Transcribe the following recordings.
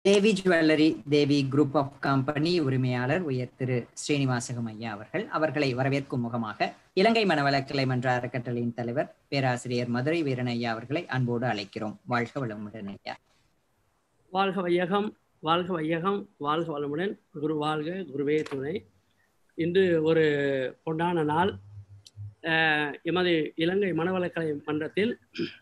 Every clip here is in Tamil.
Devi jewellery Devi group of company உரிமையாளர் உயர் திரு ஸ்ரீனிவாசகம் ஐயா அவர்கள் அவர்களை வரவேற்கும் முகமாக இலங்கை மனவளக்கலை மன்ற அறக்கட்டளையின் தலைவர் பேராசிரியர் மதுரை வீரன் ஐயா அவர்களை அன்போடு அழைக்கிறோம் வாழ்க வளமுடன் ஐயா வாழ்க வையகம் வாழ்க வையகம் வாழ்க வளமுடன் குரு வாழ்க குருவே துணை இன்று ஒரு பொன்னான நாள் அஹ், எமது இலங்கை மனவளக்கலை மன்றத்தில்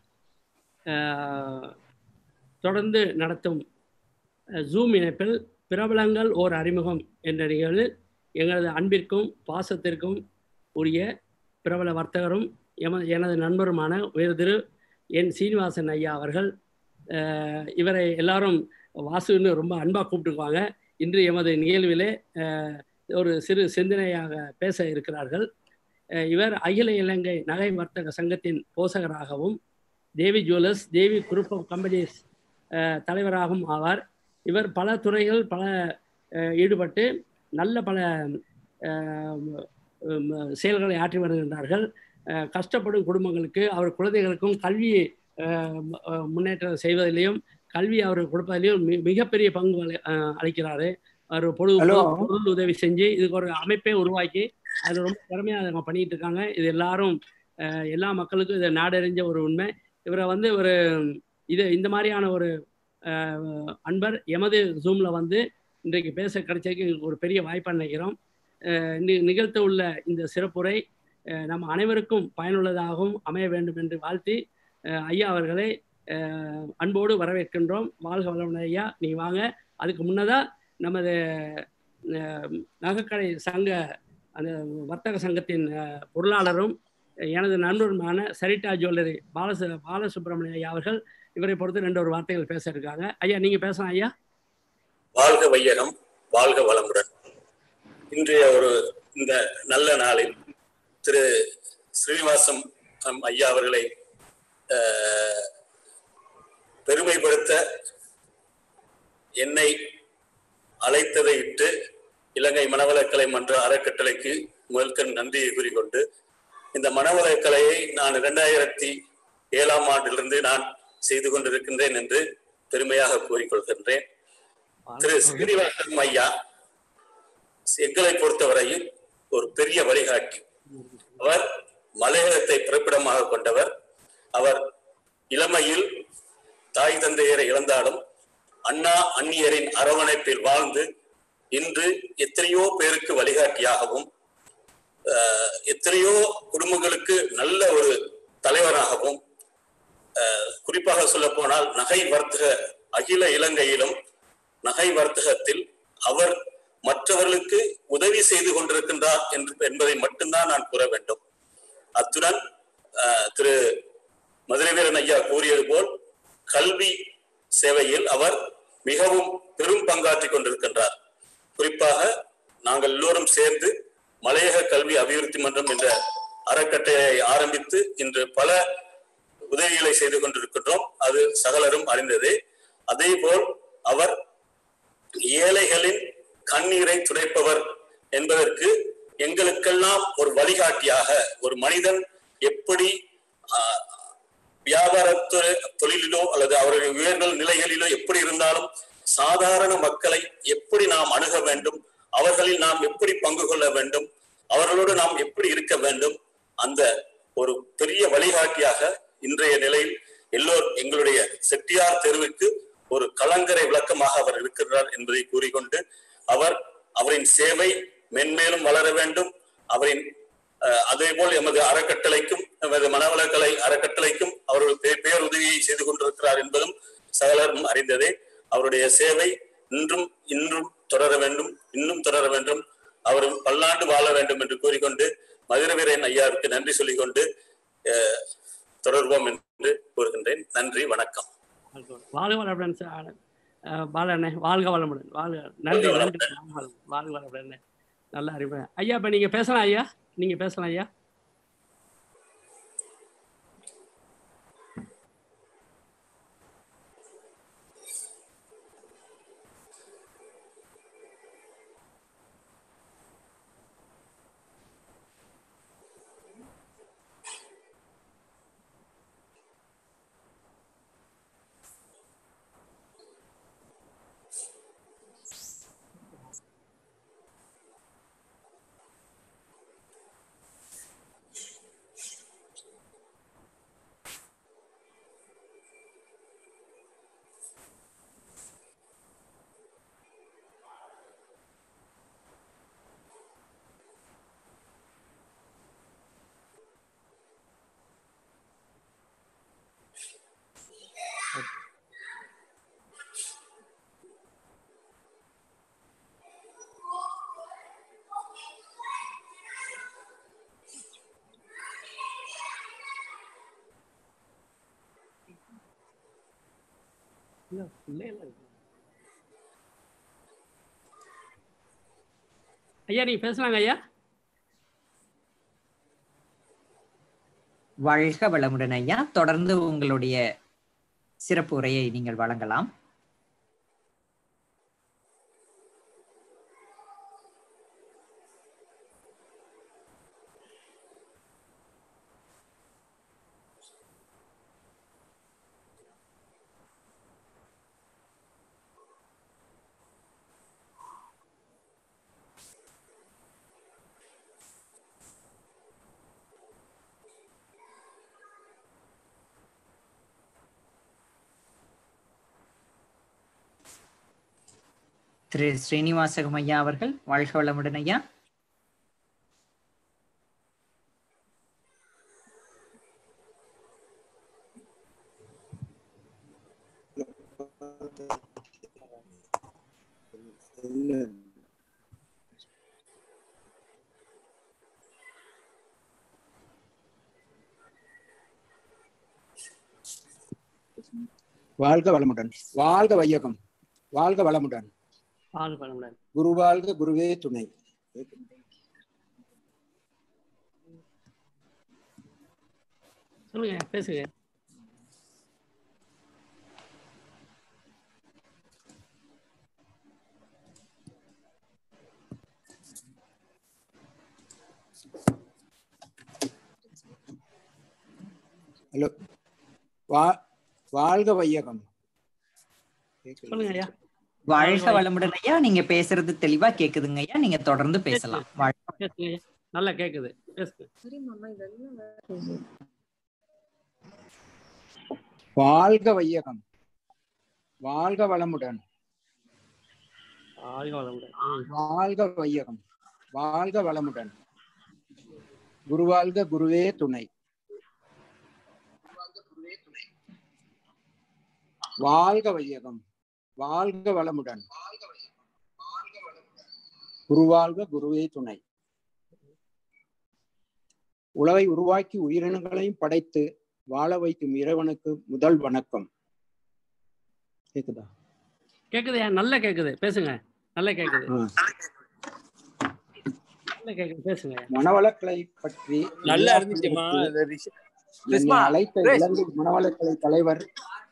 அஹ், தொடர்ந்து நடத்தும் ஜூம் இணைப்பில் பிரபலங்கள் ஓர் அறிமுகம் என்ற நிகழ்வில் எங்களது அன்பிற்கும் பாசத்திற்கும் உரிய பிரபல வர்த்தகரும் எமது எனது நண்பருமான உயர் திரு என் சீனிவாசன் ஐயா அவர்கள் அஹ், இவரை எல்லாரும் வாசுன்னு ரொம்ப அன்பாக கூப்பிட்டுக்குவாங்க இன்று எமது நிகழ்விலே அஹ், ஒரு சிறு சிந்தனையாக பேச இருக்கிறார்கள் அஹ், இவர் அகில இலங்கை நகை வர்த்தக சங்கத்தின் போசகராகவும் Devi jewellers Devi group of companies அஹ், தலைவராகவும் ஆவார் இவர் பல துறைகள் பல அஹ், ஈடுபட்டு நல்ல பல அஹ், உம், செயல்களை ஆற்றி வருகின்றார்கள் அஹ், கஷ்டப்படும் குடும்பங்களுக்கு அவர் குழந்தைகளுக்கும் கல்வி அஹ், அஹ், முன்னேற்றம் செய்வதிலையும் கல்வி அவர் கொடுப்பதிலையும் மி- மிகப்பெரிய பங்கு அளி- அஹ், அளிக்கிறாரு அவர் பொழுது Hello. பொருள் உதவி செஞ்சு இதுக்கு ஒரு அமைப்பே உருவாக்கி அது ரொம்ப திறமையாக அவங்க பண்ணிட்டு இருக்காங்க இது எல்லாரும் அஹ், எல்லா மக்களுக்கும் இதை நாடறிஞ்ச ஒரு உண்மை இவரை வந்து ஒரு இது இந்த மாதிரியான ஒரு அஹ், அன்பர் எமது ஜூமில் வந்து இன்றைக்கு பேச கிடைச்சதுக்கு எங்களுக்கு ஒரு பெரிய வாய்ப்பாக நினைக்கிறோம் அஹ், நி- நிகழ்த்த உள்ள இந்த சிறப்புரை அஹ், நம்ம அனைவருக்கும் பயனுள்ளதாகவும் அமைய வேண்டும் என்று வாழ்த்தி அஹ், ஐயா அவர்களை அஹ், அன்போடு வரவேற்கின்றோம் வாழ்க வளமுடன் ஐயா நீ வாங்க அதுக்கு முன்னதாக நமது அஹ், நகைக்கடை சங்க அந்த வர்த்தக சங்கத்தின் அஹ், பொருளாளரும் எனது நண்பருமான சரிட்டா ஜுவல்லரி பாலசு பாலசுப்ரமணிய ஐயா அவர்கள் இவரை பொறுத்து ரெண்டு ஒரு வார்த்தைகள் பேச இருக்காங்க ஐயா நீங்க பேசலாம் ஐயா வாழ்க வையகம் வாழ்க வளமுடன் இன்றைய ஒரு இந்த நல்ல நாளில் திரு ஸ்ரீனிவாசம் அம் ஐயா அவர்களை அஹ், பெருமைப்படுத்த என்னை அழைத்ததை இட்டு இலங்கை மனவளக்கலை மன்ற அறக்கட்டளைக்கு முதல்கண் நன்றியை கூறிக்கொண்டு இந்த மனவளக்கலையை நான் இரண்டாயிரத்தி ஏழாம் ஆண்டிலிருந்து நான் செய்து கொண்டிருக்கின்றேன் என்று பெருமையாக கூறிக்கொள்கின்றேன் திரு ஸ்ரீனிவாசன் ஐயா எங்களை பொறுத்தவரையில் ஒரு பெரிய வழிகாட்டி அவர் மலையகத்தை பிறப்பிடமாக கொண்டவர் அவர் இளமையில் தாய் தந்தையரை இழந்தாலும் அண்ணா அந்நியரின் அரவணைப்பில் வாழ்ந்து இன்று எத்தனையோ பேருக்கு வழிகாட்டியாகவும் ஆஹ், எத்தனையோ குடும்பங்களுக்கு நல்ல ஒரு தலைவராகவும் ஆஹ், குறிப்பாக சொல்ல போனால் நகை வர்த்தக அகில இலங்கையிலும் நகை வர்த்தகத்தில் அவர் மற்றவர்களுக்கு உதவி செய்து கொண்டிருக்கின்றார் என்று என்பதை மட்டும்தான் நான் கூற வேண்டும் அத்துடன் ஆஹ், திரு மதுரை வீரன் ஐயா கூறியது போல் கல்வி சேவையில் அவர் மிகவும் பெரும் பங்காற்றிக் கொண்டிருக்கின்றார் குறிப்பாக நாங்கள் எல்லோரும் சேர்ந்து மலையக கல்வி அபிவிருத்தி மன்றம் என்ற அறக்கட்டளையை ஆரம்பித்து இன்று பல உதவிகளை செய்து கொண்டிருக்கின்றோம் அது சகலரும் அறிந்ததே அதே போல் அவர் ஏழைகளின் கண்ணீரை துடைப்பவர் என்பதற்கு எங்களுக்கெல்லாம் ஒரு வழிகாட்டியாக ஒரு மனிதன் எப்படி ஆஹ், வியாபாரத்துறை தொழிலிலோ அல்லது அவருடைய உயர்ந்த நிலைகளிலோ எப்படி இருந்தாலும் சாதாரண மக்களை எப்படி நாம் அணுக வேண்டும் அவர்களில் நாம் எப்படி பங்கு கொள்ள வேண்டும் அவர்களோடு நாம் எப்படி இருக்க வேண்டும் அந்த ஒரு பெரிய வழிகாட்டியாக இன்றைய நிலையில் எல்லோர் எங்களுடைய செட்டியார் தெருவுக்கு ஒரு கலங்கரை விளக்கமாக அவர் இருக்கிறார் என்பதை கூறிக்கொண்டு அவர் அவரின் சேவை மென்மேலும் வளர வேண்டும் அவரின் அஹ், அதேபோல் எமது அறக்கட்டளைக்கும் எமது மனவளக்கலை அறக்கட்டளைக்கும் அவர்கள் பே- பேருதவியை செய்து கொண்டிருக்கிறார் என்பதும் சகலரும் அறிந்ததே அவருடைய சேவை இன்றும் இன்றும் தொடர வேண்டும் இன்னும் தொடர வேண்டும் அவர் பல்லாண்டு வாழ வேண்டும் என்று கூறிக்கொண்டு மதுரவீரன் ஐயாவுக்கு நன்றி சொல்லிக்கொண்டு அஹ், தொடர்வோம் என்று கூறுகின்றேன் நன்றி வணக்கம் வாழ்க வளமுடன் சார் அஹ், பாலண்ணே வாழ்க வளமுடன் வாழ்க நன்றி வாழ்க நன்றி வாழ்க வளமுடன். வாழ்க வளமுடன் நல்லா அறிவு ஐயா இப்ப நீங்க பேசலாம் ஐயா நீங்க பேசலாம் ஐயா இல்ல, பிள்ளைகள் இருக்கு. ஐயா நீங்க பேசலாங்க ஐயா வாழ்க வளமுடன் ஐயா தொடர்ந்து உங்களுடைய சிறப்பு உரையை நீங்கள் வழங்கலாம் திரு ஸ்ரீனிவாசகம் ஐயா அவர்கள் வாழ்க வளமுடன் ஐயா வாழ்க வளமுடன் வாழ்க வையகம் வாழ்க வளமுடன் ஆள் பழமுடன் குரு வாழ்க குருவே துணை சொல்லுங்க பேசுங்க ஹலோ வா வாழ்க வையகம் சொல்லுங்க ஐயா வாழ்க வளமுடன் ஐயா நீங்க பேசுறது தெளிவா கேக்குதுங்க ஐயா நீங்க தொடர்ந்து பேசலாம் வாழ்க பேசுங்க ஐயா நல்லா கேக்குது பேசுங்க வாழ்க வையகம் வாழ்க வளமுடன் ஆள் பழமுடன் ம். வாழ்க வையகம் வாழ்க வளமுடன் குரு வாழ்க குருவே துணை வாழ்க வையகம் வாழ்க வளமுடன் குரு வாழ்க குருவே துணை உலகை உருவாக்கி உயிரினங்களையும் படைத்து வாழ வைக்கும் இறைவனுக்கு முதல் வணக்கம் கேக்குதா கேக்குது ஐயா நல்லா கேக்குது பேசுங்க நல்லா கேக்குது ஆ. நல்லா கேக்குது பேசுங்க ஐயா. மனவளக்கலை பற்றி நல்லா இருந்துச்சுமா இந்த ரிஷ- என்னை ரிஸ்மா, அழைத்த ரிஸ். இலங்கை மனவளக்கலை தலைவர்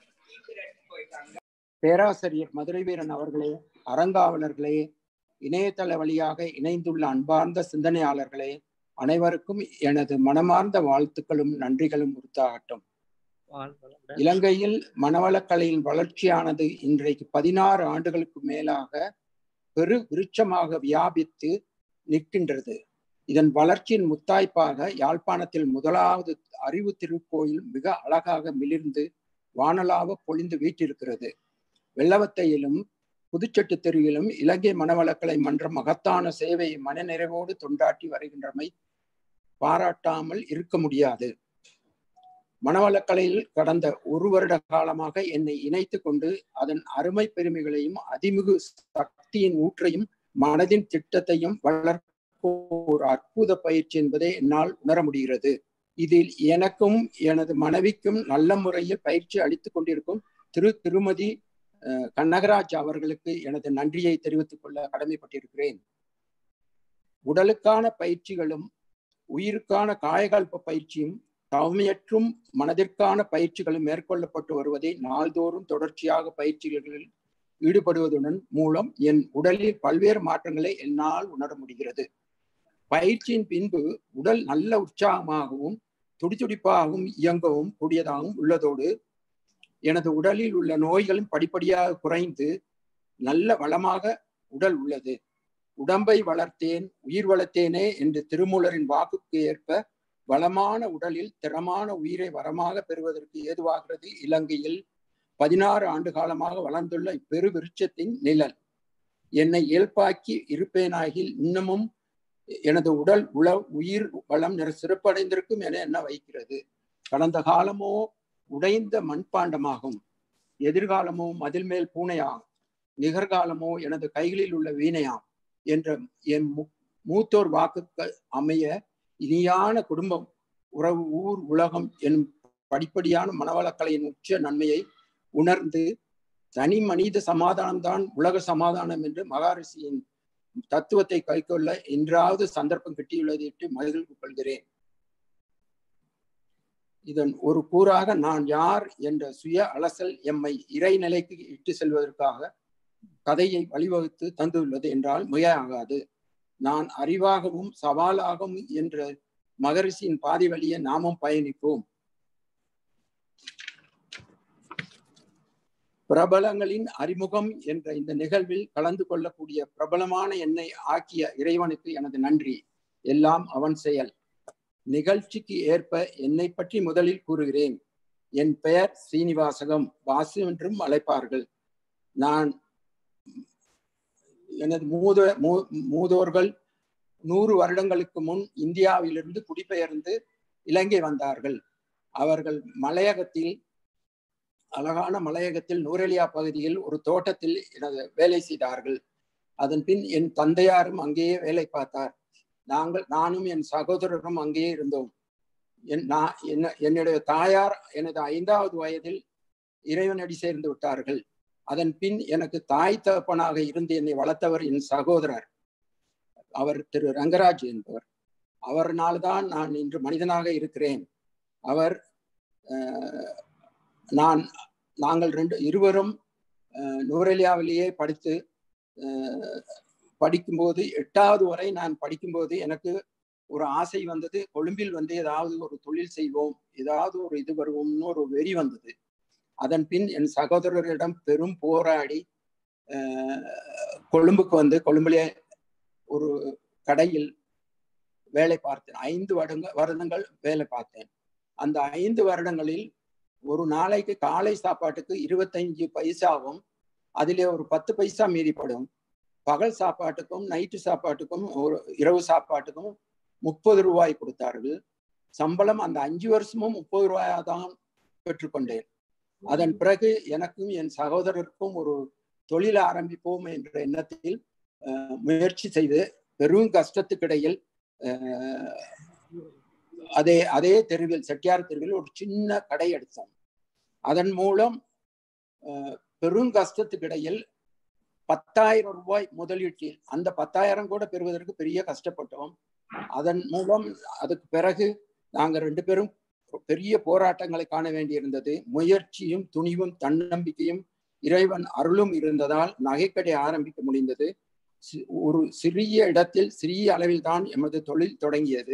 பேராசிரியர் மதுரை வீரன் அவர்களே அறங்காவலர்களே இணையதள வழியாக இணைந்துள்ள அன்பார்ந்த சிந்தனையாளர்களே அனைவருக்கும் எனது மனமார்ந்த வாழ்த்துக்களும் நன்றிகளும் உரித்தாகட்டும் ஆள் பழமுடன் இலங்கையில் மனவளக்கலையின் வளர்ச்சியானது இன்றைக்கு பதினாறு ஆண்டுகளுக்கு மேலாக பெரு விருட்சமாக வியாபித்து நிற்கின்றது இதன் வளர்ச்சியின் முத்தாய்ப்பாக யாழ்ப்பாணத்தில் முதலாவது அறிவு திருக்கோயில் மிக அழகாக மிளிர்ந்து வானலாவ பொழிந்து வீற்றிருக்கிறது வெள்ளவத்தையிலும் புதுச்செட்டு தெருவிலும் இலங்கை மனவளக்கலை மன்றம் மகத்தான சேவையை மனநிறைவோடு தொண்டாற்றி வருகின்றமை பாராட்டாமல் இருக்க முடியாது மனவளக்கலையில் கடந்த ஒரு வருட காலமாக என்னை இணைத்து கொண்டு அதன் அருமை பெருமைகளையும் அதிமிகு சக்தியின் ஊற்றையும் மனதின் திட்டத்தையும் வளர்க்க ஒரு அற்புத பயிற்சி என்பதை என்னால் உணர முடிகிறது இதில் எனக்கும் எனது மனைவிக்கும் நல்ல முறையில் பயிற்சி அளித்துக் கொண்டிருக்கும் திரு திருமதி அஹ், கனகராஜ் அவர்களுக்கு எனது நன்றியை தெரிவித்துக் கொள்ள கடமைப்பட்டிருக்கிறேன் உடலுக்கான பயிற்சிகளும் உயிருக்கான காயகல்ப பயிற்சியும் தவமையற்றும் மனதிற்கான பயிற்சிகளும் மேற்கொள்ளப்பட்டு வருவதை நாள்தோறும் தொடர்ச்சியாக பயிற்சிகளில் ஈடுபடுவதுடன் மூலம் என் உடலில் பல்வேறு மாற்றங்களை என்னால் உணர முடிகிறது பயிற்சியின் பின்பு உடல் நல்ல உற்சாகமாகவும் துடிதுடிப்பாகவும் இயங்கவும் கூடியதாகவும் உள்ளதோடு எனது உடலில் உள்ள நோய்களும் படிப்படியாக குறைந்து நல்ல வளமாக உடல் உள்ளது உடம்பை வளர்த்தேன் உயிர் வளர்த்தேனே என்று திருமூலரின் வாக்குக்கு ஏற்ப வளமான உடலில் திறமான உயிரை வரமாக பெறுவதற்கு ஏதுவாகிறது இலங்கையில் பதினாறு ஆண்டு காலமாக வளர்ந்துள்ள இப்பெரு விருட்சத்தின் நிழல் என்னை இயல்பாக்கி இருப்பேனாகில் இன்னமும் எனது உடல் உள உயிர் வளம் நிற சிறப்படைந்திருக்கும் என என்ன வைக்கிறது கடந்த காலமோ உடைந்த மண்பாண்டமாகும் எதிர்காலமோ மதில் மேல் பூனையாகும் நிகர்காலமோ எனது கைகளில் உள்ள வீணையாம் என்ற என் மு- மூத்தோர் வாக்குக்கு அமைய இனியான குடும்பம் உறவு ஊர் உலகம் எனும் படிப்படியான மனவளக்கலையின் உச்ச நன்மையை உணர்ந்து தனி மனித சமாதானம்தான் உலக சமாதானம் என்று மகாரிஷியின் தத்துவத்தை கைக்கொள்ள இன்றாவது சந்தர்ப்பம் கிட்டியுள்ளதை மகிழ்வு கொள்கிறேன் இதன் ஒரு கூறாக நான் யார் என்ற சுய அலசல் எம்மை இறைநிலைக்கு இட்டு செல்வதற்காக கதையை வழிவகுத்து தந்துள்ளது என்றால் மிகையாகாது நான் அறிவாகவும் சவாலாகவும் என்ற மகரிஷியின் பாதி வழியை நாமும் பயணிப்போம் பிரபலங்களின் அறிமுகம் என்ற இந்த நிகழ்வில் கலந்து கொள்ளக்கூடிய பிரபலமான என்னை ஆக்கிய இறைவனுக்கு எனது நன்றி எல்லாம் அவன் செயல் நிகழ்ச்சிக்கு ஏற்ப என்னை பற்றி முதலில் கூறுகிறேன் என் பெயர் ஸ்ரீனிவாசகம் வாசு என்றும் அழைப்பார்கள் நான் எனது மூத மூதோர்கள் நூறு வருடங்களுக்கு முன் இந்தியாவிலிருந்து குடிபெயர்ந்து இலங்கை வந்தார்கள் அவர்கள் மலையகத்தில் அழகான மலையகத்தில் நூரெலியா பகுதியில் ஒரு தோட்டத்தில் எனது வேலை செய்தார்கள் அதன் பின் என் தந்தையாரும் அங்கேயே வேலை பார்த்தார் நாங்கள் நானும் என் சகோதரரும் அங்கேயே இருந்தோம் என் நான் என்ன என்னுடைய தாயார் எனது ஐந்தாவது வயதில் இறைவனடி சேர்ந்து விட்டார்கள் அதன் பின் எனக்கு தாய் தகப்பனாக இருந்து என்னை வளர்த்தவர் என் சகோதரர் அவர் திரு ரங்கராஜ் என்பவர் அவர்னால்தான் நான் இன்று மனிதனாக இருக்கிறேன் அவர் நான் நாங்கள் ரெண்டு இருவரும் நூரெலியாவிலேயே படித்து படிக்கும்போது எட்டாவது வரை நான் படிக்கும்போது எனக்கு ஒரு ஆசை வந்தது கொழும்பில் வந்து ஏதாவது ஒரு தொழில் செய்வோம் ஏதாவது ஒரு இது வருவோம்னு ஒரு வெறி வந்தது அதன் பின் என் சகோதரரிடம் பெரும் போராடி கொழும்புக்கு வந்து கொழும்பிலே ஒரு கடையில் வேலை பார்த்தேன் ஐந்து வருடங்கள் வருடங்கள் வேலை பார்த்தேன் அந்த ஐந்து வருடங்களில் ஒரு நாளைக்கு காலை சாப்பாட்டுக்கு இருபத்தஞ்சு பைசாவும் அதிலே ஒரு பத்து பைசா மீறிப்படும் பகல் சாப்பாட்டுக்கும் நைட்டு சாப்பாட்டுக்கும் ஒரு இரவு சாப்பாட்டுக்கும் முப்பது ரூபாய் கொடுத்தார்கள் சம்பளம் அந்த அஞ்சு வருஷமும் முப்பது ரூபாயா தான் பெற்றுக்கொண்டேன் அதன் பிறகு எனக்கும் என் சகோதரருக்கும் ஒரு தொழில் ஆரம்பிப்போம் என்ற எண்ணத்தில் முயற்சி செய்து பெரும் கஷ்டத்துக்கிடையில் அதே அதே தெருவில் செட்டியார் தெருவில் ஒரு சின்ன கடை எடுத்தோம் அதன் மூலம் பெரும் கஷ்டத்துக்கிடையில் பத்தாயிரம் ரூபாய் முதலீட்டில் அந்த பத்தாயிரம் கூட பெறுவதற்கு பெரிய கஷ்டப்பட்டோம் அதன் மூலம் அதுக்கு பிறகு நாங்கள் ரெண்டு பேரும் பெரிய போராட்டங்களை காண வேண்டியிருந்தது முயற்சியும் துணிவும் தன்னம்பிக்கையும் இறைவன் அருளும் இருந்ததால் நகைக்கடை ஆரம்பிக்க முடிந்தது ஒரு சிறிய இடத்தில் சிறிய அளவில் தான் எமது தொழில் தொடங்கியது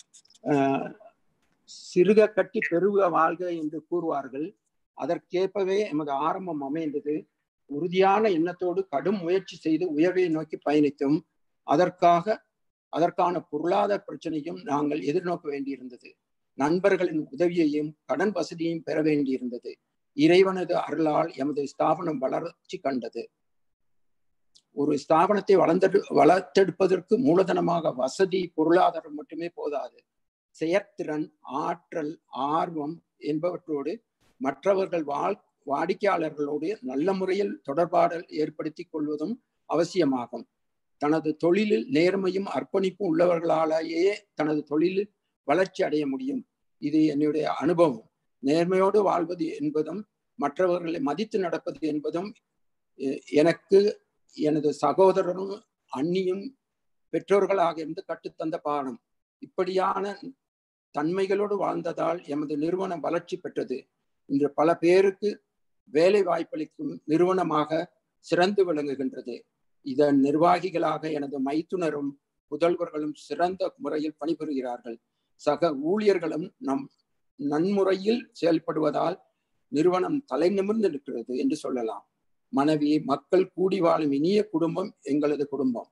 சிறுக கட்டி பெருக வாழ்க என்று கூறுவார்கள் அதற்கேற்பவே எமது ஆரம்பம் அமைந்தது உறுதியான எண்ணத்தோடு கடும் முயற்சி செய்து உயர்வை நோக்கி பயணித்தோம் அதற்காக அதற்கான பொருளாதார பிரச்சனையும் நாங்கள் எதிர்நோக்க வேண்டியிருந்தது நண்பர்களின் உதவியையும் கடன் வசதியையும் பெற வேண்டியிருந்தது இறைவனது அருளால் எமது ஸ்தாபனம் வளர்ச்சி கண்டது ஒரு ஸ்தாபனத்தை வளர்ந்தெடு வளர்த்தெடுப்பதற்கு மூலதனமாக வசதி பொருளாதாரம் மட்டுமே போதாது செயற்திறன் ஆற்றல் ஆர்வம் என்பவற்றோடு மற்றவர்கள் வாழ் வாடிக்கையாளர்களோடு நல்ல முறையில் தொடர்பாடல் ஏற்படுத்தி கொள்வதும் அவசியமாகும் தனது தொழிலில் நேர்மையும் அர்ப்பணிப்பும் உள்ளவர்களாலேயே தனது தொழிலில் வளர்ச்சி அடைய முடியும் இது என்னுடைய அனுபவம் நேர்மையோடு வாழ்வது என்பதும் மற்றவர்களை மதித்து நடப்பது என்பதும் எனக்கு எனது சகோதரரும் அண்ணியும் பெற்றோர்களாக இருந்து கற்றுத்தந்த பாடம் இப்படியான தன்மைகளோடு வாழ்ந்ததால் எமது நிறுவனம் வளர்ச்சி பெற்றது இன்று பல பேருக்கு வேலை வாய்ப்பளிக்கும் நிறுவனமாக சிறந்து விளங்குகின்றது இதன் நிர்வாகிகளாக எனது மைத்துனரும் புதல்வர்களும் சிறந்த முறையில் பணிபுரிகிறார்கள் சக ஊழியர்களும் நம் நன்முறையில் செயல்படுவதால் நிறுவனம் தலை நிமிர்ந்து நிற்கிறது என்று சொல்லலாம் மனைவி மக்கள் கூடி வாழும் இனிய குடும்பம் எங்களது குடும்பம்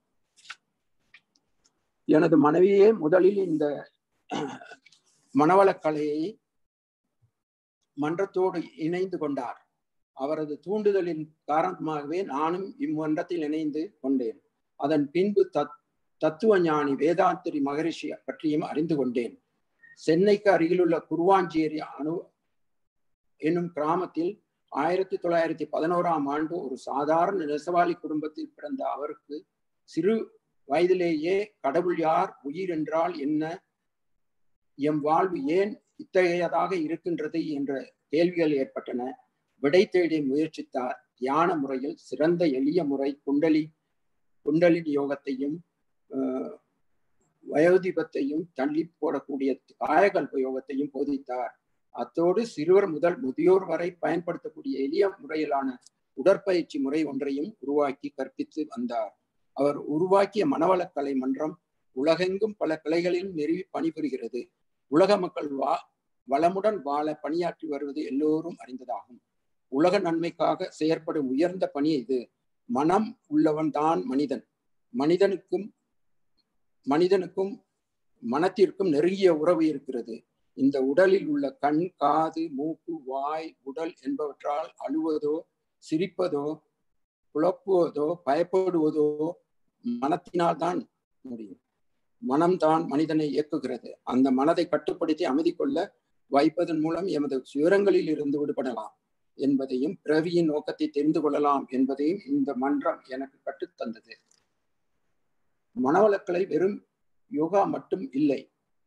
எனது மனைவியே முதலில் இந்த மனவளக்கலையை மன்றத்தோடு இணைந்து கொண்டார் அவரது தூண்டுதலின் காரணமாகவே நானும் இம்மன்றத்தில் இணைந்து கொண்டேன் அதன் பின்பு தத் தத்துவ ஞானி வேதாந்திரி மகரிஷி பற்றியும் அறிந்து கொண்டேன் சென்னைக்கு அருகிலுள்ள குருவாஞ்சேரி அணு என்னும் கிராமத்தில் ஆயிரத்தி தொள்ளாயிரத்தி பதினோராம் ஆண்டு ஒரு சாதாரண நெசவாளி குடும்பத்தில் பிறந்த அவருக்கு சிறு வயதிலேயே கடவுள் யார் உயிர் என்றால் என்ன எம் வாழ்வு ஏன் இத்தகையதாக இருக்கின்றது என்ற கேள்விகள் ஏற்பட்டன விடை தேடி முயற்சித்தார் தியான முறையில் சிறந்த எளிய முறை குண்டலி குண்டலினி யோகத்தையும் வயோதிபத்தையும் தள்ளி போடக்கூடிய காயகல்ப யோகத்தையும் போதித்தார் அத்தோடு சிறுவர் முதல் முதியோர் வரை பயன்படுத்தக்கூடிய எளிய முறையிலான உடற்பயிற்சி முறை ஒன்றையும் உருவாக்கி கற்பித்து வந்தார் அவர் உருவாக்கிய மனவளக்கலை மன்றம் உலகெங்கும் பல கிளைகளிலும் நிறுவி பணிபுரிகிறது உலக மக்கள் வா வளமுடன் வாழ பணியாற்றி வருவது எல்லோரும் அறிந்ததாகும் உலக நன்மைக்காக செயற்படும் உயர்ந்த பணி இது மனம் உள்ளவன் தான் மனிதன் மனிதனுக்கும் மனிதனுக்கும் மனத்திற்கும் நெருங்கிய உறவு இருக்கிறது இந்த உடலில் உள்ள கண் காது மூக்கு வாய் உடல் என்பவற்றால் அழுவதோ சிரிப்பதோ குழப்புவதோ பயப்படுவதோ மனத்தினால் தான் முடியும் மனம்தான் மனிதனை இயக்குகிறது அந்த மனதை கட்டுப்படுத்தி அமைதி கொள்ள வைப்பதன் மூலம் எமது சுயரங்களில் இருந்து விடுபடலாம் என்பதையும் பிறவியின் நோக்கத்தை தெரிந்து கொள்ளலாம் என்பதையும் இந்த மன்றம் எனக்கு கற்றுத்தந்தது மனவளக்கலை வெறும் யோகா மட்டும் இல்லை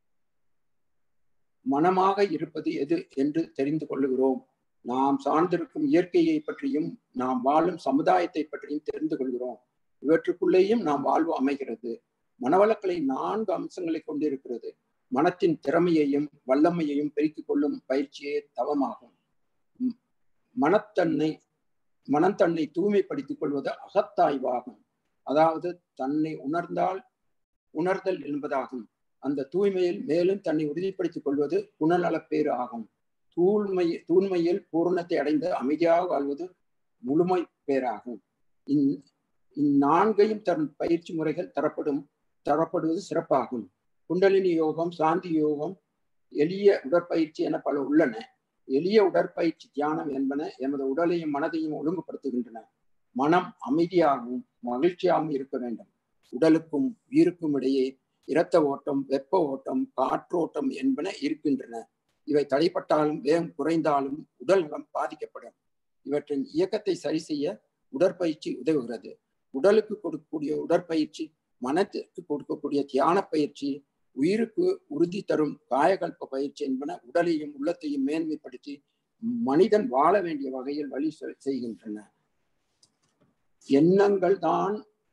மனமாக இருப்பது எது என்று தெரிந்து கொள்ளுகிறோம் நாம் சார்ந்திருக்கும் இயற்கையை பற்றியும் நாம் வாழும் சமுதாயத்தை பற்றியும் தெரிந்து கொள்கிறோம் இவற்றுக்குள்ளேயும் நாம் வாழ்வு அமைகிறது மனவளக்கலை நான்கு அம்சங்களை கொண்டிருக்கிறது மனத்தின் திறமையையும் வல்லமையையும் பெருக்கிக் கொள்ளும் பயிற்சியே தவமாகும் மனத்தன்னை மனம் தன்னை தூய்மைப்படுத்திக் கொள்வது அகத்தாய்வாகும் அதாவது தன்னை உணர்ந்தால் உணர்தல் என்பதாகும் அந்த தூய்மையில் மேலும் தன்னை உறுதிப்படுத்திக் கொள்வது குணநலப்பேறு ஆகும் தூய்மை தூய்மையில் பூரணத்தை அடைந்து அமைதியாக வாழ்வது முழுமை பேராகும் இந் இந்நான்கையும் தரும் பயிற்சி முறைகள் தரப்படும் தரப்படுவது சிறப்பாகும் குண்டலினி யோகம் சாந்தி யோகம் எளிய உடற்பயிற்சி என பல உள்ளன எளிய உடற்பயிற்சி தியானம் என்பன எமது உடலையும் மனதையும் ஒழுங்குபடுத்துகின்றன மனம் அமைதியாகவும் மகிழ்ச்சியாகவும் இருக்க வேண்டும் உடலுக்கும் உயிருக்கும் இடையே இரத்த ஓட்டம் வெப்ப ஓட்டம் காற்றோட்டம் என்பன இருக்கின்றன இவை தடைப்பட்டாலும் வேகம் குறைந்தாலும் உடல் நலம் பாதிக்கப்படும் இவற்றின் இயக்கத்தை சரி செய்ய உடற்பயிற்சி உதவுகிறது உடலுக்கு கொடுக்கக்கூடிய உடற்பயிற்சி மனத்திற்கு கொடுக்கக்கூடிய தியான பயிற்சி உயிருக்கு உறுதி தரும் காயகல்ப பயிற்சி என்பன உடலையும் உள்ளத்தையும் மேன்மைப்படுத்தி மனிதன் வாழ வேண்டிய வகையில் வழி செய்கின்றன எண்ணங்கள் தான்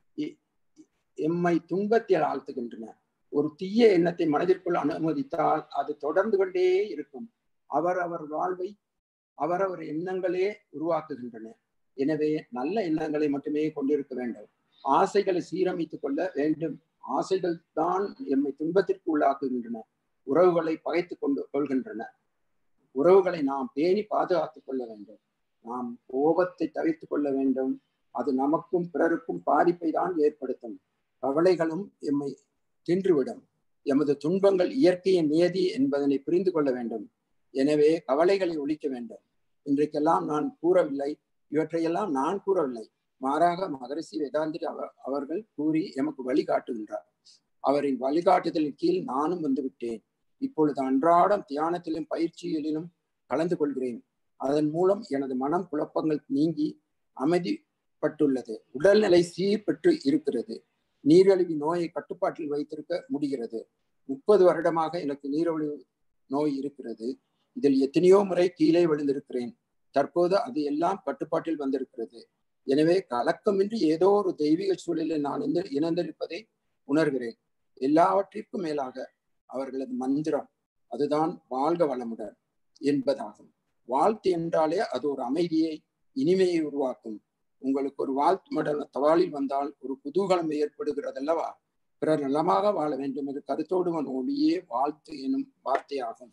எம்மை துன்பத்தில் ஆழ்த்துகின்றன ஒரு தீய எண்ணத்தை மனதிற்குள் அனுமதித்தால் அது தொடர்ந்து கொண்டே இருக்கும் அவரவர் வாழ்வை அவரவர் எண்ணங்களே உருவாக்குகின்றன எனவே நல்ல எண்ணங்களை மட்டுமே கொண்டிருக்க வேண்டும் ஆசைகளை சீரமைத்துக் கொள்ள வேண்டும் ஆசைகள் தான் எம்மை துன்பத்திற்கு உள்ளாக்குகின்றன உறவுகளை பகைத்து கொண்டு கொள்கின்றன உறவுகளை நாம் பேணி பாதுகாத்துக் கொள்ள வேண்டும் நாம் கோபத்தை தவிர்த்து கொள்ள வேண்டும் அது நமக்கும் பிறருக்கும் பாதிப்பை தான் ஏற்படுத்தும் கவலைகளும் எம்மை தின்றுவிடும் எமது துன்பங்கள் இயற்கையின் நியதி என்பதனை புரிந்து கொள்ள வேண்டும் எனவே கவலைகளை ஒழிக்க வேண்டும் இன்றைக்கெல்லாம் நான் கூறவில்லை இவற்றையெல்லாம் நான் கூறவில்லை மாறாக மகரிஷி வேதாந்தி அவர்கள் கூறி எமக்கு வழிகாட்டுகின்றார் அவரின் வழிகாட்டுதலின் கீழ் நானும் வந்து விட்டேன் இப்பொழுது அன்றாடம் தியானத்திலும் பயிற்சிகளிலும் கலந்து கொள்கிறேன் அதன் மூலம் எனது மனம் குழப்பங்கள் நீங்கி அமைதிப்பட்டுள்ளது உடல்நிலை சீர்பெற்று இருக்கிறது நீரிழிவு நோயை கட்டுப்பாட்டில் வைத்திருக்க முடிகிறது முப்பது வருடமாக எனக்கு நீரிழிவு நோய் இருக்கிறது இதில் எத்தனையோ முறை கீழே விழுந்திருக்கிறேன் தற்போது அது எல்லாம் கட்டுப்பாட்டில் வந்திருக்கிறது எனவே கலக்கமின்றி ஏதோ ஒரு தெய்வீக சூழலில் நான் இணைந்திருப்பதை உணர்கிறேன் எல்லாவற்றிற்கும் மேலாக அவர்களது மந்திரம் அதுதான் வாழ்க வளமுடன் என்பதாகும் வாழ்த்து என்றாலே அது ஒரு அமைதியை இனிமையை உருவாக்கும் உங்களுக்கு ஒரு வாழ்த்து மடல் தவாலில் வந்தால் ஒரு குதூகலம் ஏற்படுகிறதல்லவா பிறர் நலமாக வாழ வேண்டும் என்று கருத்தோடுவன் ஒளியே வாழ்த்து எனும் வார்த்தையாகும்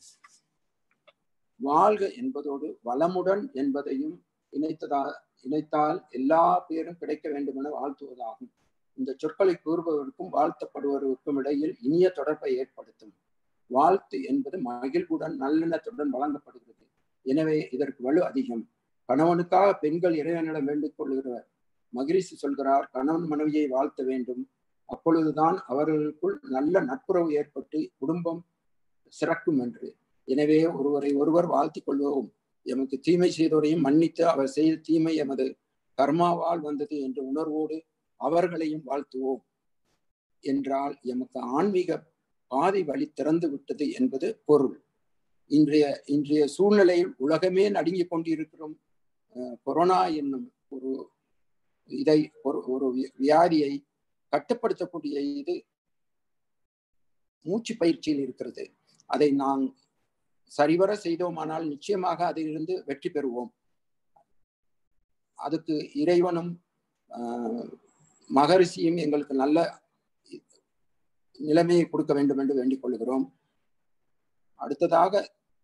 வாழ்க என்பதோடு வளமுடன் என்பதையும் இணைத்ததா இணைத்தால் எல்லா பேரும் கிடைக்க வேண்டும் என வாழ்த்துவதாகும் இந்த சொற்களை கூறுபவருக்கும் வாழ்த்தப்படுபவருக்கும் இடையில் இனிய தொடர்பை ஏற்படுத்தும் வாழ்த்து என்பது மகிழ்வுடன் நல்லெண்ணத்துடன் வழங்கப்படுகிறது எனவே இதற்கு வலு அதிகம் கணவனுக்காக பெண்கள் இறைவனிடம் வேண்டிக் கொள்கிறார் மகிழ்ச்சி சொல்கிறார் கணவன் மனைவியை வாழ்த்த வேண்டும் அப்பொழுதுதான் அவர்களுக்குள் நல்ல நட்புறவு ஏற்பட்டு குடும்பம் சிறக்கும் என்று எனவே ஒருவரை ஒருவர் வாழ்த்திக் கொள்வோம் எமக்கு தீமை செய்தோரையும் மன்னித்து அவர் செய்த தீமை எமது கர்மாவால் வந்தது என்ற உணர்வோடு அவர்களையும் வாழ்த்துவோம் என்றால் எமக்கு ஆன்மீக பாதை வழி திறந்து விட்டது என்பது பொருள் இன்றைய இன்றைய சூழ்நிலையில் உலகமே நடுங்கிக் கொண்டிருக்கிறோம் கொரோனா என்னும் ஒரு இதை ஒரு ஒரு வி- வியாதியை கட்டுப்படுத்தக்கூடிய இது மூச்சு பயிற்சியில் இருக்கிறது அதை நாம் சரிவர செய்தோமானால் நிச்சயமாக அதிலிருந்து வெற்றி பெறுவோம் அதுக்கு இறைவனும் ஆஹ், மகரிஷியும் எங்களுக்கு நல்ல நிலைமையை கொடுக்க வேண்டும் என்று வேண்டிக் கொள்கிறோம் அடுத்ததாக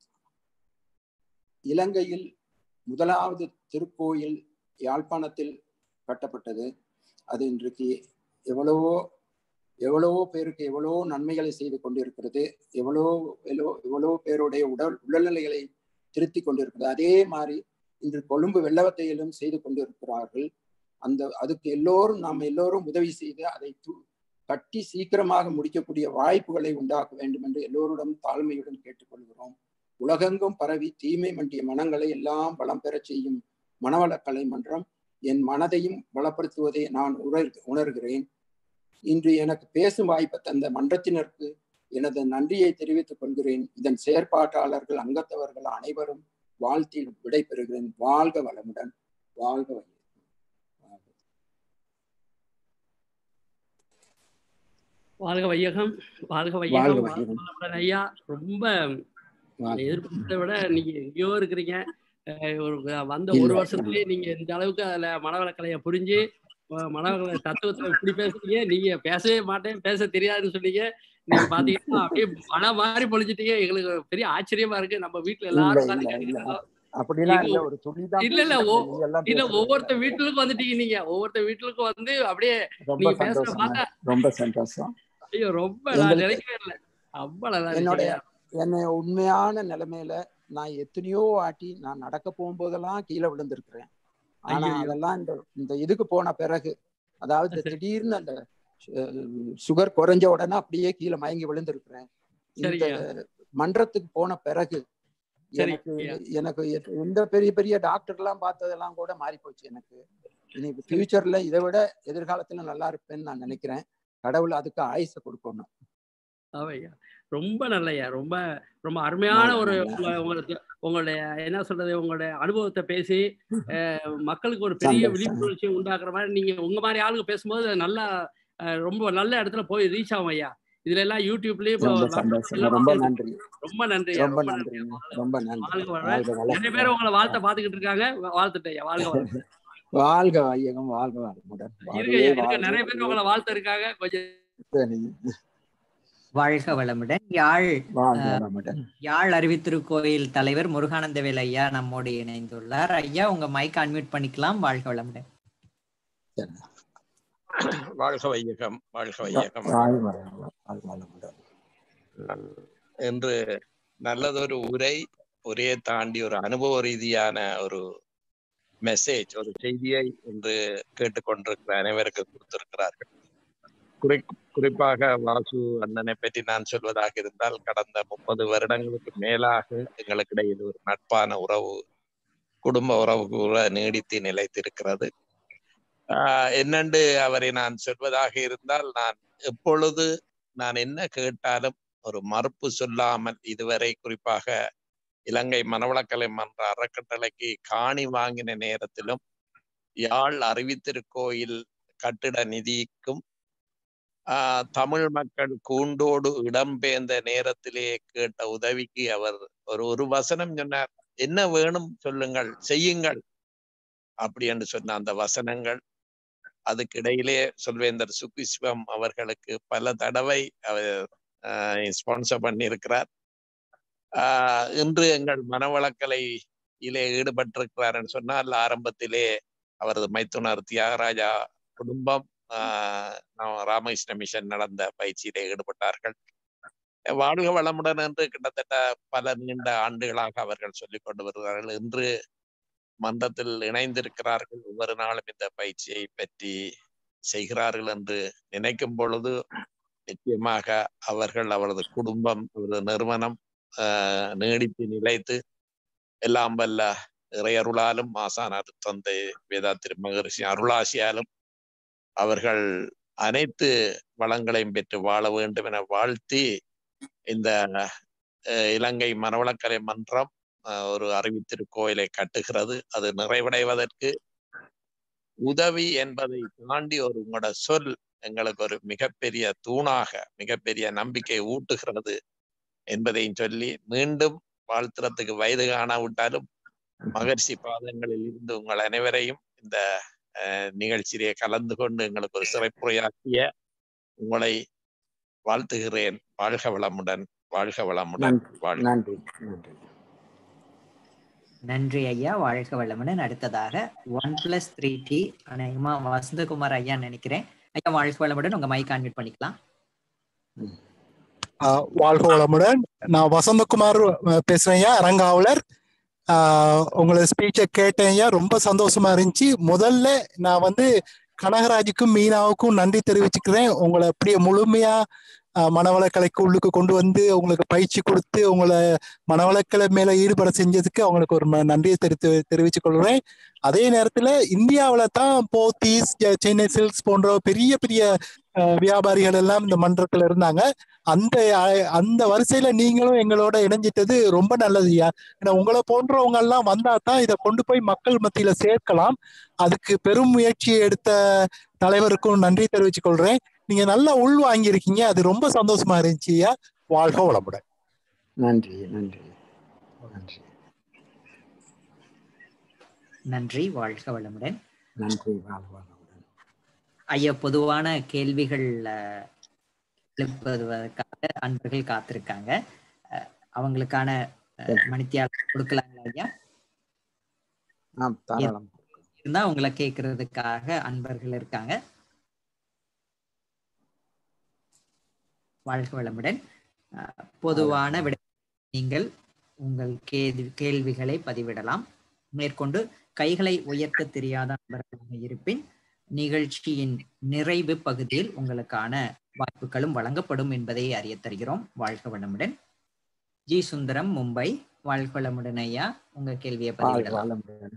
இலங்கையில் முதலாவது திருக்கோயில் யாழ்ப்பாணத்தில் கட்டப்பட்டது அது இன்றைக்கு எவ்வளவோ எவ்வளவோ பேருக்கு எவ்வளவோ நன்மைகளை செய்து கொண்டிருக்கிறது எவ்வளோ எவ்வளோ எவ்வளோ பேருடைய உடல் உடல்நிலைகளை திருத்தி கொண்டிருக்கிறது அதே மாதிரி இன்று கொழும்பு வெள்ளவத்தையிலும் செய்து கொண்டிருக்கிறார்கள் அந்த அதுக்கு எல்லோரும் நாம் எல்லோரும் உதவி செய்து அதை து- கட்டி சீக்கிரமாக முடிக்கக்கூடிய வாய்ப்புகளை உண்டாக்க வேண்டும் என்று எல்லோருடன் தாழ்மையுடன் கேட்டுக்கொள்கிறோம் உலகெங்கும் பரவி தீமை மண்டிய மனங்களை எல்லாம் வளம் பெறச் செய்யும் மனவளக்கலை மன்றம் என் மனதையும் வளப்படுத்துவதை நான் உணர் உணர்கிறேன் இன்று எனக்கு பேசும் வாய்ப்பு தந்த மன்றத்தினருக்கு எனது நன்றியை தெரிவித்துக் கொள்கிறேன் இதன் செயற்பாட்டாளர்கள் அங்கத்தவர்கள் அனைவரும் வாழ்த்தி விடைபெறுகிறேன் வாழ்க வளமுடன் வாழ்க வளமுடன் வாழ்க வையகம் வாழ்க வாழ்க வையகம் வையகம். வாழ்க ஐயா ரொம்ப வாழ்க. எதிர்பார்த்ததை விட நீங்க எங்கேயோ இருக்கிறீங்க அஹ் ஒரு வந்த இல்ல, ஒரு வருஷத்துலயே நீங்க இந்த அளவுக்கு அதுல மனவளக்கலைய புரிஞ்சு அஹ் மனவளக்கலை தத்துவத்துல இப்படி பேசுறீங்க நீங்க பேசவே மாட்டேன் பேச தெரியாதுன்னு சொன்னீங்க நீங்க பாத்தீங்கன்னா அப்படியே மழை மாதிரி பொழிஞ்சிட்டீங்க எங்களுக்கு பெரிய ஆச்சரியமா இருக்கு நம்ம வீட்டுல எல்லாரும் இல்ல, உட்கார்ந்து இல்ல, இல்ல. கேட்டுட்டு இருக்கோம். அப்படிலாம் இல்ல, இல்ல ஒரு துளிதான் இல்ல, இல்ல, பேசுறேன். ஓ- நீங்க எல்லாம் இல்ல பேசுறது. ஒவ்வொருத்த வீட்டுக்கும் வந்துட்டீங்க நீங்க ஒவ்வொருத்த வீட்டுக்கும் வந்து அப்படியே ரொம்ப நீங்க பேசுறத சந்தோஷம் பார்த்தா ரொம்ப சந்தோஷம் ஐயோ ரொம்ப நான் எங்களுக்கு- நினைக்கவே இல்லை அவ்வளவுதான் என்னுடைய நினைச்சீங்க. என்னை உண்மையான நிலைமையில நான் எத்தனையோ வாட்டி நான் நடக்க போகும்போதெல்லாம் கீழே விழுந்திருக்கிறேன் ஆனா ஐயையோ. அதெல்லாம் இந்த இந்த இதுக்கு போன பிறகு அதாவது சரி. திடீர்னு அந்த சுகர் குறைஞ்ச உடனே அப்படியே கீழே மயங்கி விழுந்திருக்கிறேன் இந்த சரிங்க. மன்றத்துக்கு போன பிறகு சரி, எனக்கு ஐயா. எனக்கு எ- எந்த பெரிய பெரிய டாக்டர் எல்லாம் பார்த்ததெல்லாம் கூட மாறி போச்சு எனக்கு இனி ஃபியூச்சர்ல இதை விட எதிர்காலத்துல நல்லா இருப்பேன்னு நான் நினைக்கிறேன் கடவுள் அதுக்கு ஆயுசை கொடுக்கணும் ஆமாய்யா ரொம்ப நல்லையா ரொம்ப ரொம்ப அருமையான ஒரு உங்க- உங்களுக்கு உங்களுடைய என்ன சொல்றது உங்களுடைய அனுபவத்தை பேசி அஹ், மக்களுக்கு ஒரு பெரிய சந்தோஷம். விழிப்புணர்ச்சி உண்டாக்குற மாதிரி நீங்க உங்க மாதிரி ஆளுங்க பேசும்போது நல்லா அஹ், ரொம்ப நல்ல இடத்துல போய் ரீச் ஆகும் ஐயா இதுல எல்லாம் யூடியூப்லயும் இப்போ ரொம்ப நம்ம சந்தோஷம் எல்லாம் ரொம்ப பேசுறோம். நன்றி ரொம்ப நன்றி ஐயா, ரொம்ப ரொம்ப நன்றி நன்றி ரொம்ப நன்றி வாழ்க வள. வாழ்க நிறைய பேர் வளம் உங்களை வாழ்த்த பாத்துக்கிட்டு இருக்காங்க வாழ்த்துட்டேன் ஐயா வாழ்க வளம் வாழ்க வையகம் வாழ்க வளமுடன் இருங்க ஐயா இருங்க நிறைய பேர் உங்களை வாழ்த்த இருக்காங்க கொஞ்சம் வாழ்க வாழ்க வளமுடன் யாழ் வாழ்க வளமுடன் யாழ் அறிவித்திருக்கோயில் தலைவர் முருகானந்தவேல் ஐயா நம்மோடு இணைந்துள்ளார் ஐயா உங்க மைக் அன்மியூட் பண்ணிக்கலாம் வாழ்க வளமுடன் வாழ்க வையகம் வாழ்க வையகம் வாழ்க வளமுடன் வாழ்க வளமுடன் என்று நல்லதொரு உரை உரையை தாண்டி ஒரு அனுபவ ரீதியான ஒரு மெசேஜ் ஒரு செய்தியை என்று கேட்டுக்கொண்டிருக்கிற அனைவருக்கு கொடுத்திருக்கிறார்கள் குறி குறிப்பாக வாசு அண்ணனை பற்றி நான் சொல்வதாக இருந்தால் கடந்த முப்பது வருடங்களுக்கு மேலாக எங்களுக்கு இடையில் ஒரு நட்பான உறவு குடும்ப உறவு கூட நீடித்து நிலைத்திருக்கிறது ஆஹ் என்னென்று அவரை நான் சொல்வதாக இருந்தால் நான் எப்பொழுது நான் என்ன கேட்டாலும் ஒரு மறுப்பு சொல்லாமல் இதுவரை குறிப்பாக இலங்கை மனவளக்கலை மன்ற அறக்கட்டளைக்கு காணி வாங்கின நேரத்திலும் யாழ் அறிவித்திருக்கோயில் கட்டிட நிதிக்கும் ஆஹ் தமிழ் மக்கள் கூண்டோடு இடம்பெயர்ந்த நேரத்திலே கேட்ட உதவிக்கு அவர் ஒரு ஒரு வசனம் சொன்னார் என்ன வேணும் சொல்லுங்கள் செய்யுங்கள் அப்படி என்று சொன்ன அந்த வசனங்கள் அதுக்கு இடையிலே சொல்வேந்தர் சுக்கிஸ்வம் அவர்களுக்கு பல தடவை அவர் ஸ்பான்சர் பண்ணியிருக்கிறார் ஆஹ் இன்று எங்கள் மனவளக்கலை இலே ஈடுபட்டிருக்கிறார் என்று சொன்னால் ஆரம்பத்திலே அவரது மைத்துனர் தியாகராஜா குடும்பம் ஆஹ் நா- ராமகிருஷ்ண மிஷன் நடந்த பயிற்சியிலே ஈடுபட்டார்கள் வாழ்க வளமுடன் என்று கிட்டத்தட்ட பல நீண்ட ஆண்டுகளாக அவர்கள் சொல்லிக் கொண்டு வருகிறார்கள் இன்று மன்றத்தில் இணைந்திருக்கிறார்கள் ஒவ்வொரு நாளும் இந்த பயிற்சியை பற்றி செய்கிறார்கள் என்று நினைக்கும் பொழுது நிச்சயமாக அவர்கள் அவரது குடும்பம் அவரது நிறுவனம் ஆஹ் நீடித்து நிலைத்து எல்லாம் வல்ல இறையருளாலும் ஆசானார் தந்தை வேதா திரு மகரிஷி அருளாசியாலும் அவர்கள் அனைத்து வளங்களையும் பெற்று வாழ வேண்டும் என வாழ்த்தி இந்த அஹ், இலங்கை மரவளக்கலை மன்றம் அஹ், ஒரு அறிவித்திருக்கோயிலை கட்டுகிறது அது நிறைவடைவதற்கு உதவி என்பதை தாண்டி ஒரு உங்களோட சொல் எங்களுக்கு ஒரு மிகப்பெரிய தூணாக மிகப்பெரிய நம்பிக்கை ஊட்டுகிறது என்பதையும் சொல்லி மீண்டும் வாழ்த்துறதுக்கு வயது காணாவிட்டாலும் மகர்ஷி பாதங்களில் இருந்து உங்கள் அனைவரையும் இந்த அஹ், நிகழ்ச்சியிலே கலந்து கொண்டு எங்களுக்கு ஒரு சிறப்புரையாற்றிய உங்களை வாழ்த்துகிறேன் வாழ்க வளமுடன் வாழ்க வளமுடன் நன்றி வாழ்க நன்றி நன்றி நன்றி ஐயா வாழ்க வளமுடன் அடுத்ததாக ஒன் பிளஸ் த்ரீ டி அநேகமா வசந்தகுமார் ஐயா நினைக்கிறேன் ஐயா வாழ்க வளமுடன் உங்க மைக் கான்வெர்ட் பண்ணிக்கலாம் ஆஹ் வாழ்க வளமுடன் நான் வசந்தகுமார் அஹ், பேசுறேன் ஐயா அரங்காவலர் ஆஹ் உங்களோட ஸ்பீச்சை கேட்டேன் ஐயா ரொம்ப சந்தோஷமா இருந்துச்சு முதல்ல நான் வந்து கனகராஜுக்கும் மீனாவுக்கும் நன்றி தெரிவிச்சுக்கிறேன் உங்களை அப்படியே முழுமையா ஆஹ், மனவளக்கலைக்கு உள்ளுக்கு கொண்டு வந்து உங்களுக்கு பயிற்சி கொடுத்து உங்களை மனவளக்கலை மேல ஈடுபட செஞ்சதுக்கு அவங்களுக்கு ஒரு ம- நன்றியை தெரிவித்து தெரிவித்துக் கொள்கிறேன் அதே நேரத்துல இந்தியாவில தான் போத்தீஸ் செ- சென்னை சில்க்ஸ் போன்ற பெரிய பெரிய ஆஹ், வியாபாரிகள் எல்லாம் இந்த மன்றத்துல இருந்தாங்க அந்த அஹ், அந்த வரிசையில நீங்களும் எங்களோட இணைஞ்சிட்டது ரொம்ப நல்லது ஐயா ஏன்னா உங்களை போன்றவங்க எல்லாம் வந்தா தான் இதை கொண்டு போய் மக்கள் மத்தியில சேர்க்கலாம் அதுக்கு பெரும் முயற்சி எடுத்த தலைவருக்கும் நன்றி தெரிவித்துக் கொள்றேன் நீங்க நல்லா உள் வாங்கியிருக்கீங்க அது ரொம்ப சந்தோஷமா இருந்துச்சு ஐயா வாழ்க வளமுடன் நன்றி நன்றி நன்றி நன்றி வாழ்க வளமுடன் நன்றி வாழ்க வளமுடன் ஐயா பொதுவான கேள்விகள் அஹ், எழுப்புவதற்காக அன்பர்கள் காத்திருக்காங்க அஹ், அவங்களுக்கான அஹ், மணித்தியாலம் கொடுக்கலாங்களா ஐயா ஆம் தாராளம் இருந்தா உங்களை கேட்கறதுக்காக அன்பர்கள் இருக்காங்க வாழ்க வளமுடன் அஹ், பொதுவான விட நீங்கள் உங்கள் கேள்வி கேள்விகளை பதிவிடலாம் மேற்கொண்டு கைகளை உயர்த்த தெரியாத நபர்களாக இருப்பின் நிகழ்ச்சியின் நிறைவு பகுதியில் உங்களுக்கான வாய்ப்புகளும் வழங்கப்படும் என்பதை அறிய தருகிறோம் வாழ்க வளமுடன் ஜி சுந்தரம் மும்பை வாழ்க வளமுடன் ஐயா உங்க கேள்வியை வாழ்க பதிவிடலாம் வளமுடன்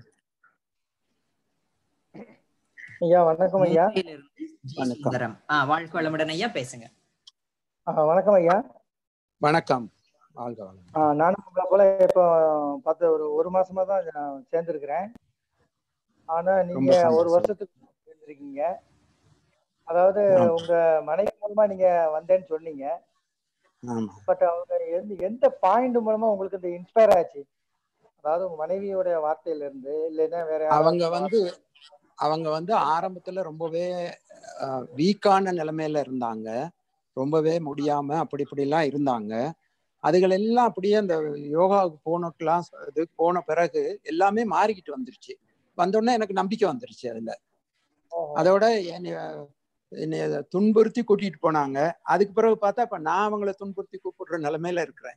ஐயா வணக்கம் ஐயா மும்பையிலிருந்து ஜி வணக்கம். சுந்தரம் ஆ வாழ்க வளமுடன் ஐயா பேசுங்க ஆ, வணக்கம் ஐயா வணக்கம் வாழ்க வளமுடன் ஆ, நானும் உங்களை போல இப்போ பார்த்து ஒரு ஒரு மாசமா தான் நான் சேர்ந்திருக்கிறேன் ஆனா நீங்க ரொம்ப சந்தோஷம். ஒரு வருஷத்துக்கு சேர்ந்திருக்கீங்க அதாவது ஆமா. உங்க மனைவி மூலமா நீங்க வந்தேன்னு சொன்னீங்க ஆமா பட் அவங்க எந்த எந்த பாயிண்ட் மூலமா உங்களுக்கு இந்த இன்ஸ்பயர் ஆச்சு அதாவது உங்க மனைவியோட வார்த்தையில இருந்து இல்லைன்னா வேற யாராவது அவங்க வந்து அவங்க வந்து ஆரம்பத்துல ரொம்பவே வீக்கான நிலைமையில இருந்தாங்க ரொம்பவே முடியாம அப்படி இப்படிலாம் இருந்தாங்க அதுகள் எல்லாம் அப்படியே அந்த யோகாவுக்கு போன கிளாஸ் இது போன பிறகு எல்லாமே மாறிக்கிட்டு வந்துருச்சு வந்தோடனே எனக்கு நம்பிக்கை வந்துருச்சு அதுல ஓஹோ. அதோட என்னைய என்னைய துன்புறுத்தி கூட்டிட்டு போனாங்க அதுக்கு பிறகு பார்த்தா இப்ப நான் அவங்கள துன்புறுத்தி கூப்பிடுற நிலைமையில இருக்கிறேன்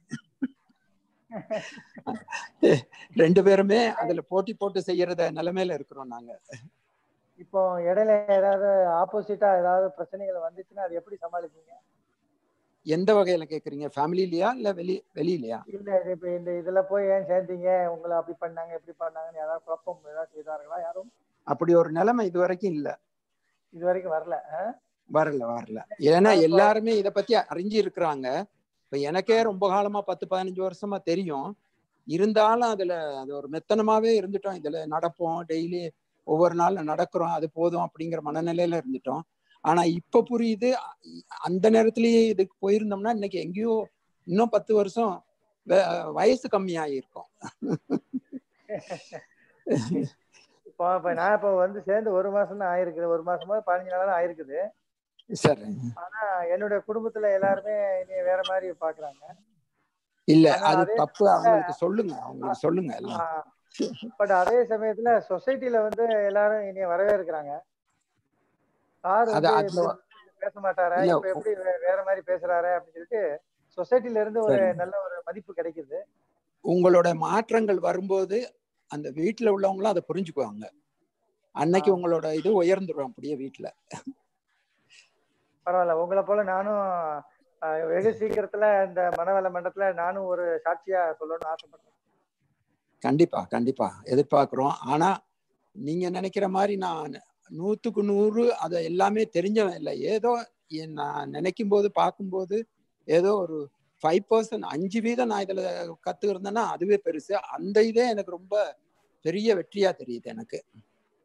ரெண்டு பேருமே அதுல போட்டி போட்டு செய்யறத நிலைமையில இருக்கிறோம் நாங்க இப்போ இடையில ஏதாவது ஆப்போசிட்டா ஏதாவது பிரச்சனைகள் வந்துச்சுன்னா அது எப்படி சமாளிப்பீங்க எந்த வகையில கேக்குறீங்க ஃபேமிலிலயா இல்ல வெளி வெளியிலயா இல்ல இது இப்ப இந்த இதுல போய் ஏன் சேர்ந்தீங்க உங்களை அப்படி பண்ணாங்க எப்படி பண்ணாங்கன்னு ஏதாவது குழப்பம் ஏதாவது செய்தார்களா யாரும் அப்படி ஒரு நிலைமை இது வரைக்கும் இல்ல இது வரைக்கும் வரல ஆ? வரல வரல ஏன்னா எல்லாருமே இத பத்தி அறிஞ்சு இருக்கிறாங்க இப்ப எனக்கே ரொம்ப காலமா பத்து பதினஞ்சு வருஷமா தெரியும் இருந்தாலும் அதுல அது ஒரு மெத்தனமாவே இருந்துட்டோம் இதுல நடப்போம் டெய்லி ஒவ்வொரு நாள் நடக்கிறோம் அது போதும் அப்படிங்கிற மனநிலையில இருந்துட்டோம் ஆனா இப்ப புரியுது அ- அந்த நேரத்திலேயே இதுக்கு போயிருந்தோம்னா இன்னைக்கு எங்கேயோ இன்னும் பத்து வருஷம் வே- வயசு கம்மியாயிருக்கும் இப்போ இப்ப நான் இப்போ வந்து சேர்ந்து ஒரு மாசம் தான் ஆயிருக்குது ஒரு மாசமா பதினஞ்சு நாளா தான் ஆயிருக்குது சரி ஆனா என்னுடைய குடும்பத்துல எல்லாருமே என்னைய வேற மாதிரி பாக்குறாங்க இல்ல ஆனா அது அதே தப்பு அவங்களுக்கு சொல்லுங்க அவங்களுக்கு சொல்லுங்க எல்லாம் பட் அதே சமயத்துல சொசைட்டில வந்து எல்லாரும் என்னைய வரவேற்கிறாங்க சார் அது வந்து அதுல இப்படி பேச மாட்டாரா இல்ல, இப்ப எப்படி வே- வேற மாதிரி பேசுறாரு அப்படின்னு சொல்லிட்டு சொசைட்டில இருந்து ஒரு சரி. நல்ல ஒரு மதிப்பு கிடைக்குது உங்களோட மாற்றங்கள் வரும்போது அந்த வீட்டுல உள்ளவங்களும் அதை புரிஞ்சுக்குவாங்க அன்னைக்கு ஆ. உங்களோட இது உயர்ந்துடும் அப்படியே வீட்டுல பரவாயில்ல உங்களை போல நானும் அஹ், வெகு சீக்கிரத்துல இந்த மனவள மன்றத்துல நானும் ஒரு சாட்சியா சொல்லணும்னு ஆசைப்படுறேன் கண்டிப்பா கண்டிப்பா எதிர்பார்க்கிறோம் ஆனா நீங்க நினைக்கிற மாதிரி நான் நூத்துக்கு நூறு அதை எல்லாமே தெரிஞ்சவன் இல்லை ஏதோ என் நான் நினைக்கும் போது பார்க்கும்போது ஏதோ ஒரு ஃபைவ் பர்சன்ட் அஞ்சு வீதம் நான் இதுல கத்துக்கிறேன்னா அதுவே பெருசு அந்த இதே எனக்கு ரொம்ப பெரிய வெற்றியா தெரியுது எனக்கு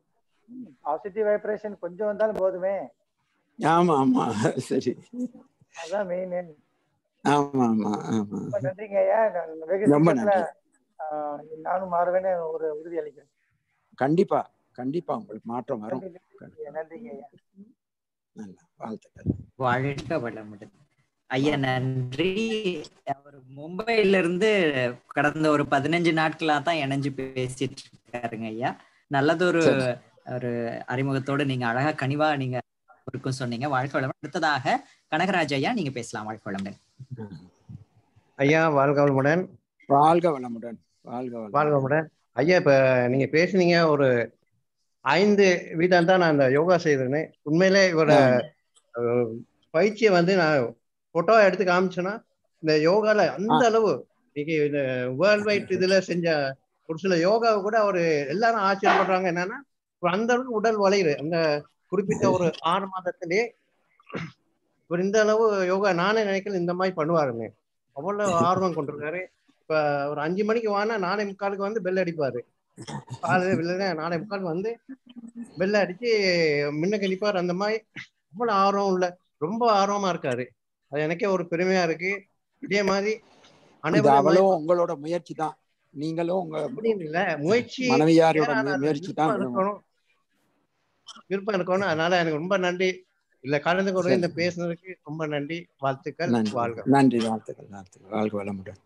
பாசிட்டிவ் வைப்ரேஷன் கொஞ்சம் வந்தாலும் போதுமே ஆமா ஆமா சரி அதான் மெயின் ஆமா ஆமா ஆமா ரொம்ப நன்றிங்க ஐயா நான் வெகு ரொம்ப சீக்கிரத்துல நன்றி. ஆஹ், நானும் மாறுவேன்னு ஒரு உறுதி அளிக்கிறேன் கண்டிப்பா கண்டிப்பா உங்களுக்கு மாற்றம் வரும் நன்றி நன்றிங்க, நன்றிங்க ஐயா நல்லா வாழ்த்துக்கள் வாழ்க வளமுடன் ஐயா நன்றி அவர் மும்பையில இருந்து கடந்த ஒரு பதினஞ்சு நாட்களா தான் இணைஞ்சு பேசிட்டு இருக்காருங்க ஐயா நல்லதொரு சரி. ஒரு அறிமுகத்தோட நீங்க அழகா கனிவா நீங்க இருக்கும் சொன்னீங்க வாழ்க வளமுடன் அடுத்ததாக கனகராஜ் ஐயா நீங்க பேசலாம் வாழ்க வளமுடன் ஐயா வாழ்க வளமுடன் வாழ்க வளமுடன் வாழ்க வாழ்க வளமுடன் வளமுடன் ஐயா இப்ப நீங்க பேசுனீங்க ஒரு ஐந்து வீதம் தான் நான் அந்த யோகா செய்தேன்னு உண்மையிலே இவரோட அஹ், பயிற்சியை வந்து நான் போட்டோ எடுத்து காமிச்சேன்னா இந்த யோகால அந்த அளவு இன்னைக்கு இந்த வேர்ல்ட் வைட் இதுல செஞ்ச ஒரு சில யோகாவை கூட அவர் எல்லாரும் ஆச்சரியப்படுறாங்க என்னன்னா ஒரு அந்த அளவுக்கு உடல் வளையுது அந்த குறிப்பிட்ட ஒரு ஆறு மாதத்திலே இவர் இந்த அளவு யோகா நானே நினைக்கல இந்த மாதிரி பண்ணுவாருன்னு அவ்வளவு ஆர்வம் கொண்டிருக்காரு இப்ப ஒரு அஞ்சு மணிக்கு வானா நானே முக்காலுக்கு வந்து பெல் அடிப்பாரு காலையில வெளில நானே முக்காலுக்கு வந்து பெல் அடிச்சு முன்னுக்கு நிப்பாரு அந்த மாதிரி அவ்வளவு ஆர்வம் உள்ள ரொம்ப ஆர்வமா இருக்காரு அது எனக்கே ஒரு பெருமையா இருக்கு இதே மாதிரி இது அனைவரும் அவ்வளவு உங்களோட முயற்சி தான் நீங்களும் உங்க அப்படின்னு இல்ல முயற்சி மனைவியாரோட ஏன்னா முய- அது முயற்சி தான் விருப்பம் இருக்கணும் விருப்பம் இருக்கணும் அதனால எனக்கு ரொம்ப நன்றி இல்ல கலந்து கொண்டு இந்த சரி. பேசுனதுக்கு ரொம்ப நன்றி வாழ்த்துக்கள் நன்றி வாழ்க நன்றி வாழ்த்துக்கள் வாழ்த்துக்கள் வாழ்க வளமுடன்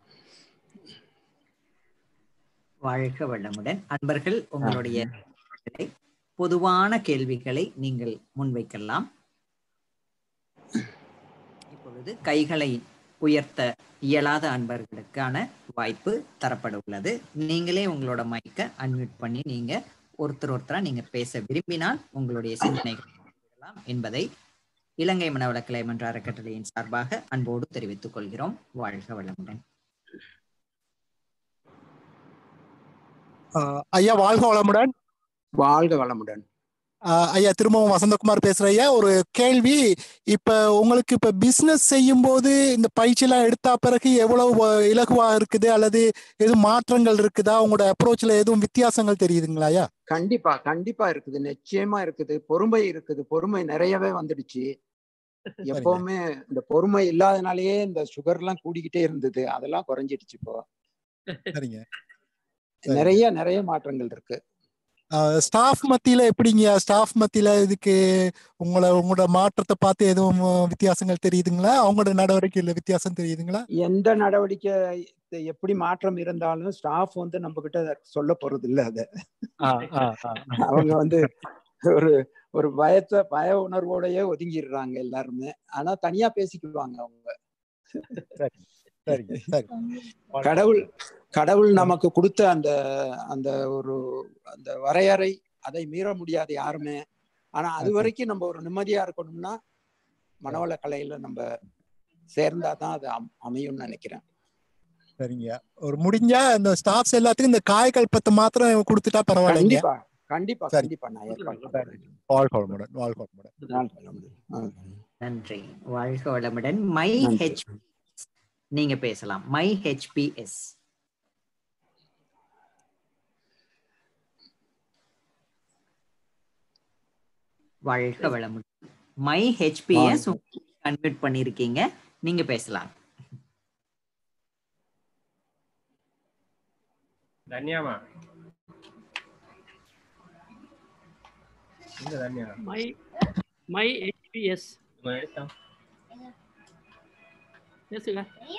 வாழ்க வளமுடன் அன்பர்கள் உங்களுடைய கேள்விகளை, பொதுவான கேள்விகளை நீங்கள் முன்வைக்கலாம் இப்பொழுது கைகளை உயர்த்த இயலாத அன்பர்களுக்கான வாய்ப்பு தரப்பட உள்ளது நீங்களே உங்களோட மைக்கை அன்மியூட் பண்ணி நீங்க ஒருத்தர் ஒருத்தரா நீங்க பேச விரும்பினால் உங்களுடைய சிந்தனைகளை பதிவிடலாம் என்பதை இலங்கை மனவளக்கலை மன்ற அறக்கட்டளையின் சார்பாக அன்போடு தெரிவித்துக் கொள்கிறோம் வாழ்க வளமுடன் ஆஹ் ஐயா வாழ்க வளமுடன் வாழ்க வளமுடன் ஆஹ் ஐயா திரும்பவும் வசந்தகுமார் பேசுற ஐயா ஒரு கேள்வி இப்ப உங்களுக்கு இப்ப பிசினஸ் செய்யும் போது இந்த பயிற்சி எல்லாம் எடுத்த பிறகு எவ்வளவு வ- இலகுவா இருக்குது அல்லது எதுவும் மாற்றங்கள் இருக்குதா உங்களோட அப்ரோச்ல எதுவும் வித்தியாசங்கள் தெரியுதுங்களா ஐயா கண்டிப்பா கண்டிப்பா இருக்குது நிச்சயமா இருக்குது பொறுமை இருக்குது பொறுமை நிறையவே வந்துடுச்சு எப்பவுமே இந்த பொறுமை இல்லாதனாலேயே இந்த சுகர் எல்லாம் கூடிக்கிட்டே இருந்தது அதெல்லாம் குறைஞ்சிடுச்சு இப்போ சரிங்க நிறைய நிறைய மாற்றங்கள் இருக்கு ஸ்டாஃப் மத்தியில எப்படிங்க ஸ்டாஃப் மத்தியில இதுக்கு உங்களை உங்களோட மாற்றத்தை பார்த்து எதுவும் வித்தியாசங்கள் தெரியுதுங்களா அவங்களோட நடவடிக்கையில வித்தியாசம் தெரியுதுங்களா எந்த நடவடிக்கை எப்படி மாற்றம் இருந்தாலும் ஸ்டாஃப் வந்து நம்ம கிட்ட சொல்ல போறது இல்ல அத அவங்க வந்து ஒரு ஒரு பயத்தை பய உணர்வோடயே ஒதுங்கிடுறாங்க எல்லாருமே ஆனா தனியா பேசிக்குவாங்க அவங்க சரிங்க சரி கடவுள் கடவுள் நமக்கு கொடுத்த அந்த அந்த ஒரு அந்த வரையறை அதை மீற முடியாது யாருமே ஆனா அது வரைக்கும் நம்ம ஒரு நிம்மதியா இருக்கணும்னா மனவள கலையில நம்ம சேர்ந்தாதான் அது அம்- அமையும்னு நினைக்கிறேன் சரிங்க ஒரு முடிஞ்சா இந்த ஸ்டாஃப்ஸ் எல்லாத்துக்கும் இந்த காயகல்பத்தை மாத்திரம் கொடுத்துட்டா பரவாயில்லைங்க கண்டிப்பா கண்டிப்பா சரி. கண்டிப்பா நான் ஏற்பாடு பண்றேன். வாழ்க வளமுடன் வாழ்க வளமுடன் வாழ்க வளமுடன். வாழ்க வளமுடன். நன்றி வாழ்க வளமுடன் மை நன்றி. ஹெச் நீங்க பேசலாம் மை ஹெச்பிஎஸ் வாழ்க வளமுடன் மை ஹெச்பிஎஸ் அன்மியூட் பண்ணிருக்கீங்க நீங்க பேசலாம் தன்யாமா இந்த தன்யா மை மை ஹெச்பிஎஸ் உங்க எடுத்தா பேசுங்க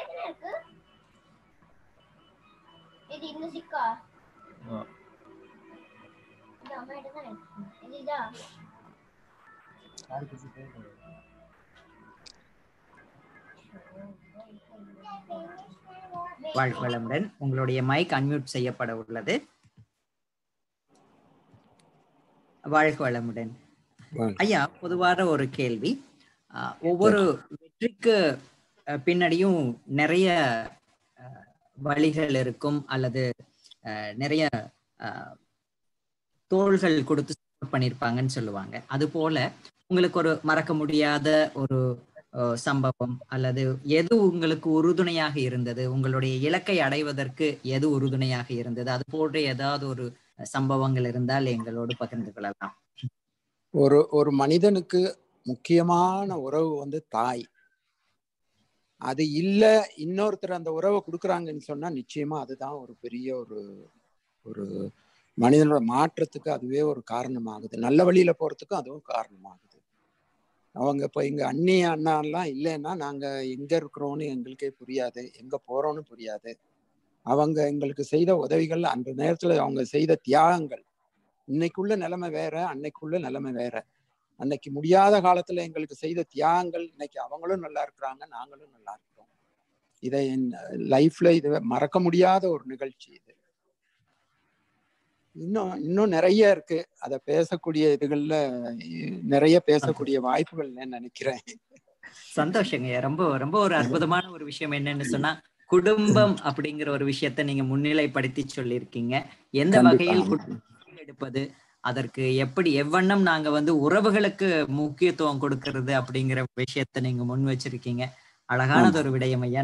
இது இந்த சிக்கா ஆ. இது அம்மா கிட்ட தானே இது இதா வாழ்க வளமுடன் உங்களுடைய மைக் அன்மியூட் செய்யப்பட உள்ளது வாழ்க வளமுடன் வாழ்க. ஐயா பொதுவான ஒரு கேள்வி ஆஹ், ஒவ்வொரு வெற்றிக்கு அஹ், பின்னாடியும் நிறைய அஹ், வழிகள் இருக்கும் அல்லது அஹ், நிறைய அஹ், தோள்கள் கொடுத்து support பண்ணியிருப்பாங்கன்னு சொல்லுவாங்க அது போல உங்களுக்கு ஒரு மறக்க முடியாத ஒரு அஹ், சம்பவம் அல்லது எது உங்களுக்கு உறுதுணையாக இருந்தது உங்களுடைய இலக்கை அடைவதற்கு எது உறுதுணையாக இருந்தது அது போன்ற ஏதாவது ஒரு சம்பவங்கள் இருந்தால் எங்களோடு பகிர்ந்து கொள்ளலாம் ஒரு ஒரு மனிதனுக்கு முக்கியமான உறவு வந்து தாய் அது இல்ல இன்னொருத்தர் அந்த உறவை கொடுக்குறாங்கன்னு சொன்னா நிச்சயமா அதுதான் ஒரு பெரிய ஒரு ஒரு மனிதனோட மாற்றத்துக்கு அதுவே ஒரு காரணமாகுது நல்ல வழியில போறதுக்கும் அதுவும் காரணமாகுது அவங்க இப்போ எங்க அண்ணி அண்ணாலாம் இல்லைன்னா நாங்க எங்க இருக்கிறோம்னு எங்களுக்கே புரியாது எங்க போறோம்னு புரியாது அவங்க எங்களுக்கு செய்த உதவிகள் அந்த நேரத்துல அவங்க செய்த தியாகங்கள் இன்னைக்குள்ள நிலைமை வேற அன்னைக்குள்ள நிலைமை வேற அன்னைக்கு முடியாத காலத்துல எங்களுக்கு செய்த தியாகங்கள் இன்னைக்கு அவங்களும் நல்லா இருக்கிறாங்க நாங்களும் நல்லா இருக்கிறோம் இதை என் லைஃப்ல இது மறக்க முடியாத ஒரு நிகழ்ச்சி இது இன்னும் இன்னும் நிறைய இருக்கு அத பேசக்கூடிய இதுகள்ல நிறைய பேசக்கூடிய வாய்ப்புகள் நினைக்கிறேன் சந்தோஷங்க ரொம்ப ரொம்ப ஒரு அற்புதமான ஒரு விஷயம் என்னன்னு சொன்னா குடும்பம் அப்படிங்கிற ஒரு விஷயத்த நீங்க முன்னிலைப்படுத்தி சொல்லியிருக்கீங்க எந்த வகையில் குடும்பம் எடுப்பது அதற்கு எப்படி எவ்வண்ணம் நாங்க வந்து உறவுகளுக்கு முக்கியத்துவம் கொடுக்கறது அப்படிங்கிற விஷயத்த நீங்க முன் வச்சிருக்கீங்க அழகானது ஒரு விடயம் ஐயா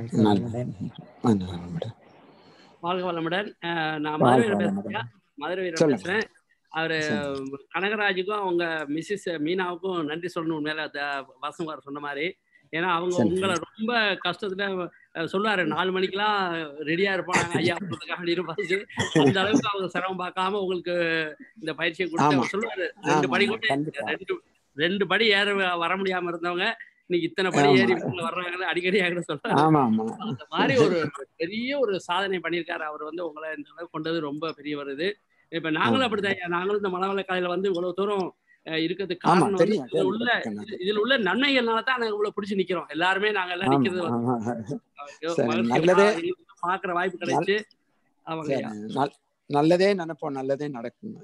வாழ்க வளமுடன் நான் மதுரை பேசுறேன் மதுரை வீரர் பேசுறேன் அவரு கனகராஜுக்கும் அவங்க மிஸ்ஸஸ் மீனாவுக்கும் நன்றி சொல்லணும் மேல வசங்குமார் சொன்ன மாதிரி ஏன்னா அவங்க உங்களை ரொம்ப கஷ்டத்துல சொல்லுவாரு நாலு மணிக்கெல்லாம் ரெடியா இருப்பாங்க ஐயா இருப்பாங்க அந்த அளவுக்கு அவங்க சிரமம் பார்க்காம உங்களுக்கு இந்த பயிற்சியை கொடுத்து சொல்லுவாரு ரெண்டு படி கூட ரெண்டு ரெண்டு படி ஏற வர முடியாம இருந்தவங்க இன்னைக்கு இத்தனை படி ஏறி வர்றாங்கன்னு அடிக்கடி என்கிட்ட சொல்றாங்க அந்த மாதிரி ஒரு பெரிய ஒரு சாதனை பண்ணியிருக்காரு அவர் வந்து உங்களை இந்த அளவுக்கு கொண்டது ரொம்ப பெரிய வருது இப்ப நாங்களும் அப்படிதான் நாங்களும் இந்த மனவள கலையில வந்து இவ்வளவு தூரம் இருக்கிறதுக்கு காரணம் வந்து இதுல உள்ள இதுல உள்ள நன்மைகள்னால தான் நாங்க இவ்வளவு பிடிச்சு நிக்கிறோம் எல்லாருமே நாங்க எல்லாம் நிக்கிறது பாக்குற வாய்ப்பு கிடைச்சு அவங்க நல்லதே நினைப்போம் நல்லதே நடக்கும்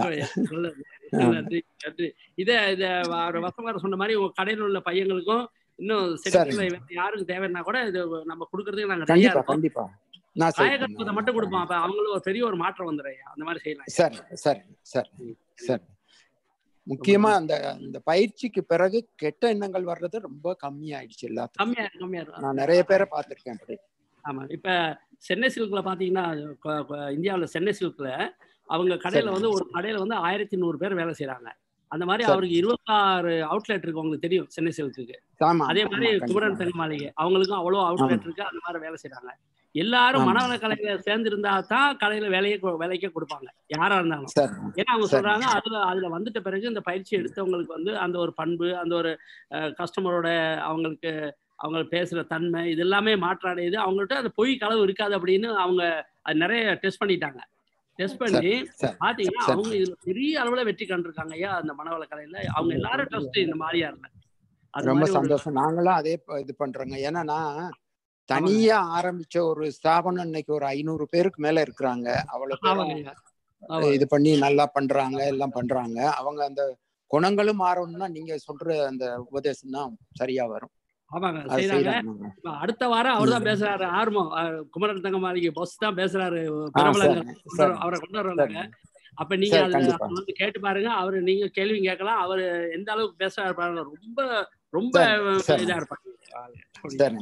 நன்றி நன்றி இத இத வசமார சொன்ன மாதிரி உங்க கடையில் உள்ள பையங்களுக்கும் இன்னும் செட்டில் யாருக்கு தேவைன்னா கூட இது நம்ம கொடுக்கறதுக்கு நாங்க ரெடியா இருக்கோம் கண்டிப்பா காயகற்பதை மட்டும் கொடுப்போம் அப்ப அவங்களுக்கு ஒரு பெரிய ஒரு மாற்றம் வந்துடும் அந்த மாதிரி செய்யலாம் சரி சரி சரி சரி முக்கியமா அந்த இந்த பயிற்சிக்கு பிறகு கெட்ட எண்ணங்கள் வர்றது ரொம்ப கம்மியாயிடுச்சு எல்லாத்துக்கும் கம்மியா கம்மியா நான் நிறைய பேரை பார்த்திருக்கேன் அப்படி ஆமா இப்ப சென்னை சில்க்ல பாத்தீங்கன்னா இந்தியாவில் சென்னை சில்க்ல அவங்க கடையில வந்து ஒரு கடையில வந்து ஆயிரத்தி நூறு பேர் வேலை செய்யறாங்க அந்த மாதிரி அவருக்கு இருபத்தாறு அவுட்லெட் இருக்கு உங்களுக்கு தெரியும் சென்னை சில்க்குக்கு அதே மாதிரி குமரன் தங்க மாளிகை அவங்களுக்கும் அவ்வளவு அவுட்லெட் இருக்கு அந்த மாதிரி வேலை செய்யறாங்க எல்லாரும் மனவள கலையில சேர்ந்திருந்தா தான் கடையில வேலையை வேலைக்கே கொடுப்பாங்க யாரா இருந்தாலும் ஏன்னா அவங்க சொல்றாங்க அதுல அதுல வந்துட்ட பிறகு இந்த பயிற்சி எடுத்தவங்களுக்கு வந்து அந்த ஒரு பண்பு அந்த ஒரு கஸ்டமரோட அவங்களுக்கு அவங்க பேசுற தன்மை இது எல்லாமே மாற்றாடையுது அவங்கள்ட்ட அந்த பொய் களவு இருக்காது அப்படின்னு அவங்க அது நிறைய டெஸ்ட் பண்ணிட்டாங்க டெஸ்ட் பண்ணி பாத்தீங்கன்னா அவங்க இதுல பெரிய அளவுல வெற்றி கண்டிருக்காங்க ஐயா அந்த மனவள கலையில அவங்க எல்லாரும் டெஸ்ட் இந்த மாதிரியா இருந்த ரொம்ப சந்தோஷம் நாங்களும் அதே இது பண்றோங்க ஏன்னா நான் தனியா ஆரம்பிச்ச ஒரு ஸ்தாபனம் இன்னைக்கு ஒரு ஐநூறு பேருக்கு மேல இருக்கிறாங்க அவ்வளவு இது பண்ணி நல்லா பண்றாங்க எல்லாம் பண்றாங்க அவங்க அந்த குணங்களும் மாறணும்னா நீங்க சொல்ற அந்த உபதேசம் தான் சரியா வரும் ஆமாங்க செய்யறாங்க அடுத்த வாரம் அவர் தான் பேசுறாரு ஆர்வம் குமரன் தங்க மாளிகை பாஸ் தான் பேசுறாரு பிரபலங்கள் அவரை கொண்டு வருவாங்க அப்ப நீங்க அதுல வந்து கேட்டு பாருங்க அவரு நீங்க கேள்வி கேட்கலாம் அவர் எந்த அளவுக்கு பேசுறாரு பாருங்க ரொம்ப ரொம்ப இதா இருப்பாங்க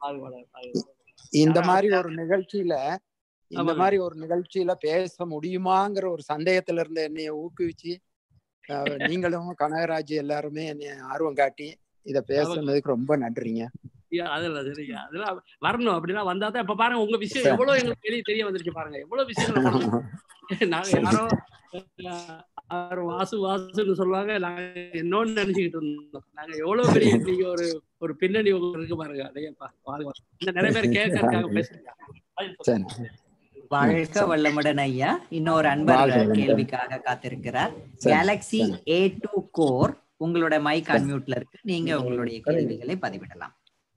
இந்த மாதிரி ஒரு நிகழ்ச்சியில இந்த மாதிரி ஒரு நிகழ்ச்சியில பேச முடியுமாங்கிற ஒரு சந்தேகத்துல இருந்த என்னைய ஊக்குவிச்சு நீங்களும் கனகராஜ் எல்லாருமே என்னைய ஆர்வம் காட்டி இத பேசுனதுக்கு ரொம்ப நன்றிங்க அதெல்லாம் சரிங்க அதெல்லாம் வரணும் அப்படின்னா வந்தா தான் இப்ப பாருங்க உங்க விஷயம் எவ்வளவு எங்களுக்கு தெரிய தெரிய வந்துருச்சு பாருங்க எவ்வளவு விஷயம் நாங்க யாரோ அவர் வாசு வாசுன்னு சொல்லுவாங்க நாங்க என்னோன்னு நினைச்சுக்கிட்டு இருந்தோம் நாங்க எவ்வளவு பெரிய நீங்க ஒரு ஒரு பின்னணி இருக்கு பாருங்க அடையப்பா வாழ்க இந்த நிறைய பேர் கேட்கறதுக்காக பேசுறீங்க வாழ்க வல்லமுடன் ஐயா இன்னொரு அன்பர் கேள்விக்காக காத்திருக்கிறார் கேலக்சி ஏ டூ கோர் உங்களோட மைக் அன்மியூட்ல இருக்கு நீங்க உங்களுடைய கேள்விகளை பதிவிடலாம்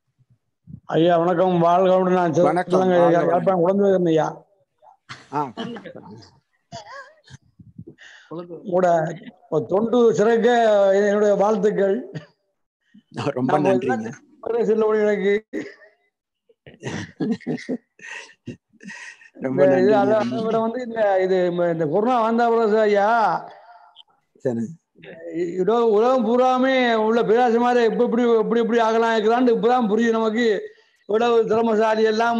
ஐயா வணக்கம் வாழ்க நான் யாழ்ப்பாணம் குழந்தை ஐயா உங்களோட தொண்டு சிறக்க என்னுடைய வாழ்த்துக்கள் ரொம்ப நன்றி செல்லவழிகளுக்கு வந்து இந்த இது இந்த கொரோனா வந்த ஐயா உலகம் பூராமே உள்ள பேராசை மாதிரி எப்படி எப்படி எப்படி எப்படி ஆகலாம் இருக்கிறான்னு இப்பதான் புரியுது நமக்கு இவ்வளவு திறமசாலி எல்லாம்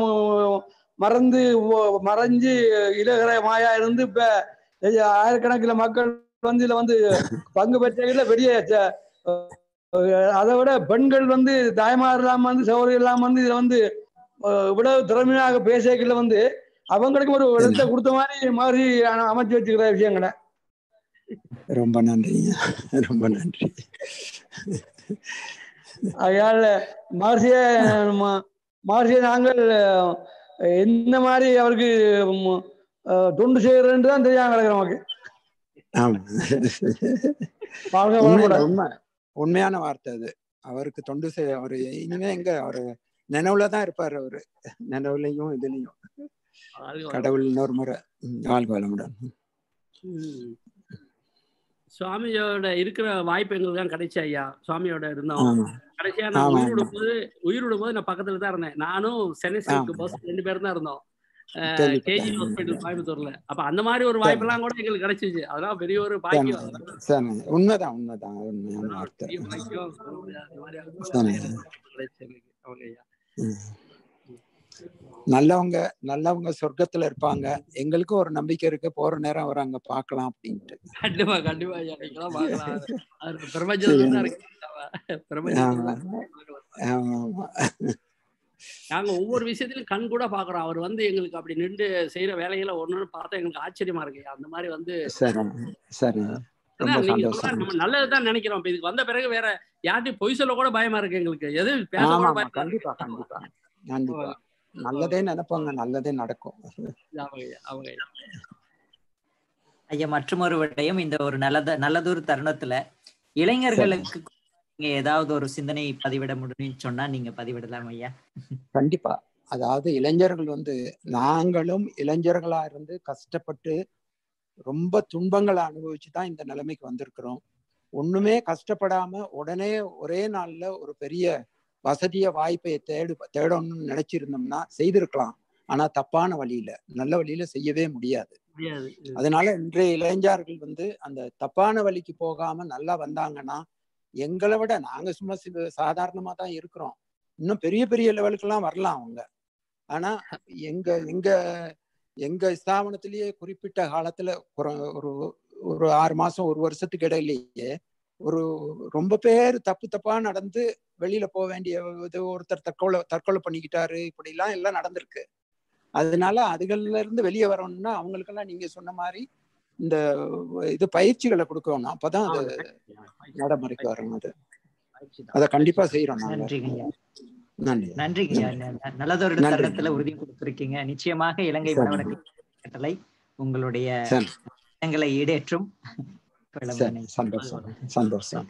மறந்து மறைஞ்சு இலகர மாயா இருந்து இப்ப ஆயிரக்கணக்கில் மக்கள் வந்து இதுல வந்து பங்கு பெற்றவர்கள பெரிய ச- அஹ் அதை விட பெண்கள் வந்து தாய்மார் இல்லாம வந்து சௌகரியம் இல்லாம வந்து இதுல வந்து அஹ் இவ்வளவு திறமையாக பேசல வந்து அவங்களுக்கு ஒரு இடத்தை கொடுத்த மாதிரி மாதிரி அ- அமைச்சு வச்சுக்கிற விஷயங்களை ரொம்ப நன்றிங்க ரொம்ப நன்றி அதனால மகர்ஷிய ம- மகர்ஷியை நாங்கள் அஹ், என்ன மாதிரி அவருக்கு ம், அஹ், தொண்டு செய்யறேன்னு தான் தெரியாம கிடக்குற நமக்கு ஆமா வாழ்க உண்மை வளமுடன். உண்மை உண்மையான வார்த்தை அது அவருக்கு தொண்டு செய்ய அவரு இனிமே எங்க அவரு நினைவுல தான் இருப்பாரு அவரு நினைவுலையும் இதுலயும் கடவுள் இன்னொரு முறை ம், வாழ்க வளமுடன் ம். சுவாமியோட இருக்கிற வாய்ப்பு எங்களுக்கு தான் கிடைச்சு ஐயா சுவாமியோட இருந்தோம் ஆமா. கடைசியா நான் ஆமா, உயிரோடும் போது உயிரோடும் போது நான் பக்கத்துல தான் இருந்தேன் நானும் சென்னை சில்க்கு ஆமா. பஸ் ரெண்டு பேரும் தான் இருந்தோம் கேள்விப்பட்டேன். கேஜி ஹாஸ்பிட்டல் கோயம்புத்தூர்ல அப்ப அந்த மாதிரி ஒரு வாய்ப்பெல்லாம் கூட எங்களுக்கு கிடைச்சிச்சு அதெல்லாம் பெரிய ஒரு பாக்கியம் அதெல்லாம் சரி உண்மைதான் உண்மைதான் உண்மையான வார்த்தை பெரிய பாக்கியம் சொல்ல முடியாது. அந்த மாதிரி சரி. கிடைச்சு எனக்கு. அவங்க ஐயா ம். நல்லவங்க நல்லவங்க சொர்க்கத்துல இருப்பாங்க எங்களுக்கும் ஒரு நம்பிக்கை இருக்கு போற நேரம் அவர் அங்க பார்க்கலாம் அப்படின்ட்டு கண்டிப்பா கண்டிப்பா ஐயா நீங்களாம் பார்க்கலாம் அது பிரபஞ்சத்துல தான் இருக்கு பிரபஞ்சத்துல ஆமா ஆமா நாங்க ஒவ்வொரு விஷயத்திலும் கண் கூட பாக்குறோம் அவர் வந்து எங்களுக்கு அப்படி நின்று செய்யற வேலைகளை ஒண்ணு பார்த்தா எங்களுக்கு ஆச்சரியமா இருக்கு அந்த மாதிரி வந்து சரி சரி ரொம்ப அதான் நீங்க சந்தோஷம் சொல்ற நம்ம நல்லதுதான் நினைக்கிறோம் இப்ப இதுக்கு வந்த பிறகு வேற யார்ட்டையும் பொய் சொல்ல கூட பயமா இருக்கு எங்களுக்கு எது பேச ஆமா கூட ஆமா பயமா இருக்கு கண்டிப்பா கண்டிப்பா கண்டிப்பா நல்லதே நினைப்பாங்க நல்லதே நடக்கும் அவங்க ஐயா, அவங்க ஐயா. ஐயா மற்றொரு விடயம் இந்த ஒரு நல்லத நல்லதொரு தருணத்துல இளைஞர்களுக்கு நீங்க ஏதாவது ஒரு சிந்தனை பதிவிட முடியும்னு சொன்னா நீங்க பதிவிடலாம் ஐயா கண்டிப்பா அதாவது இளைஞர்கள் வந்து நாங்களும் இளைஞர்களா இருந்து கஷ்டப்பட்டு ரொம்ப துன்பங்களை அனுபவிச்சு தான் இந்த நிலைமைக்கு வந்திருக்கிறோம் ஒண்ணுமே கஷ்டப்படாம உடனே ஒரே நாள்ல ஒரு பெரிய வசதிய வாய்ப்பை தேடு தேடணும்னு நினைச்சிருந்தோம்னா செய்திருக்கலாம் ஆனா தப்பான வழியில நல்ல வழியில செய்யவே முடியாது முடியாது அதனால இன்றைய இளைஞர்கள் வந்து அந்த தப்பான வழிக்கு போகாம நல்லா வந்தாங்கன்னா எங்களை விட நாங்க சும்மா சி- சாதாரணமா தான் இருக்கிறோம் இன்னும் பெரிய பெரிய லெவலுக்கெல்லாம் வரலாம் அவங்க ஆனா எங்க எங்க எங்க ஸ்தாபனத்திலேயே குறிப்பிட்ட காலத்துல ஒரு- ஒரு ஒரு ஆறு மாசம் ஒரு வருஷத்துக்கு இடையிலேயே ஒரு ரொம்ப பேர் தப்பு தப்பா நடந்து வெளியில போக வேண்டிய இது ஒருத்தர் தற்கொலை தற்கொலை பண்ணிக்கிட்டாரு இப்படிலாம் எல்லாம் நடந்திருக்கு அதனால அதுகள்ல இருந்து வெளியே வரணும்னா அவங்களுக்கெல்லாம் நீங்க சொன்ன மாதிரி இந்த இது பயிற்சிகளை கொடுக்கணும் அப்பதான் அது நடைமுறைக்கு வரும் அது அதை கண்டிப்பா செய்யறோம் நாங்க நன்றிங்க ஐயா நன்றி நன்றிங்க ஐயா ந- ந- நல்லதொரு நன்றி. தருணத்துல உறுதி கொடுத்திருக்கீங்க நிச்சயமாக இலங்கை சரி. மனவளக்கலை கட்டளை உங்களுடைய சரி. எங்களை ஈடேற்றும் சரி சந்தோஷம் சந்தோஷம்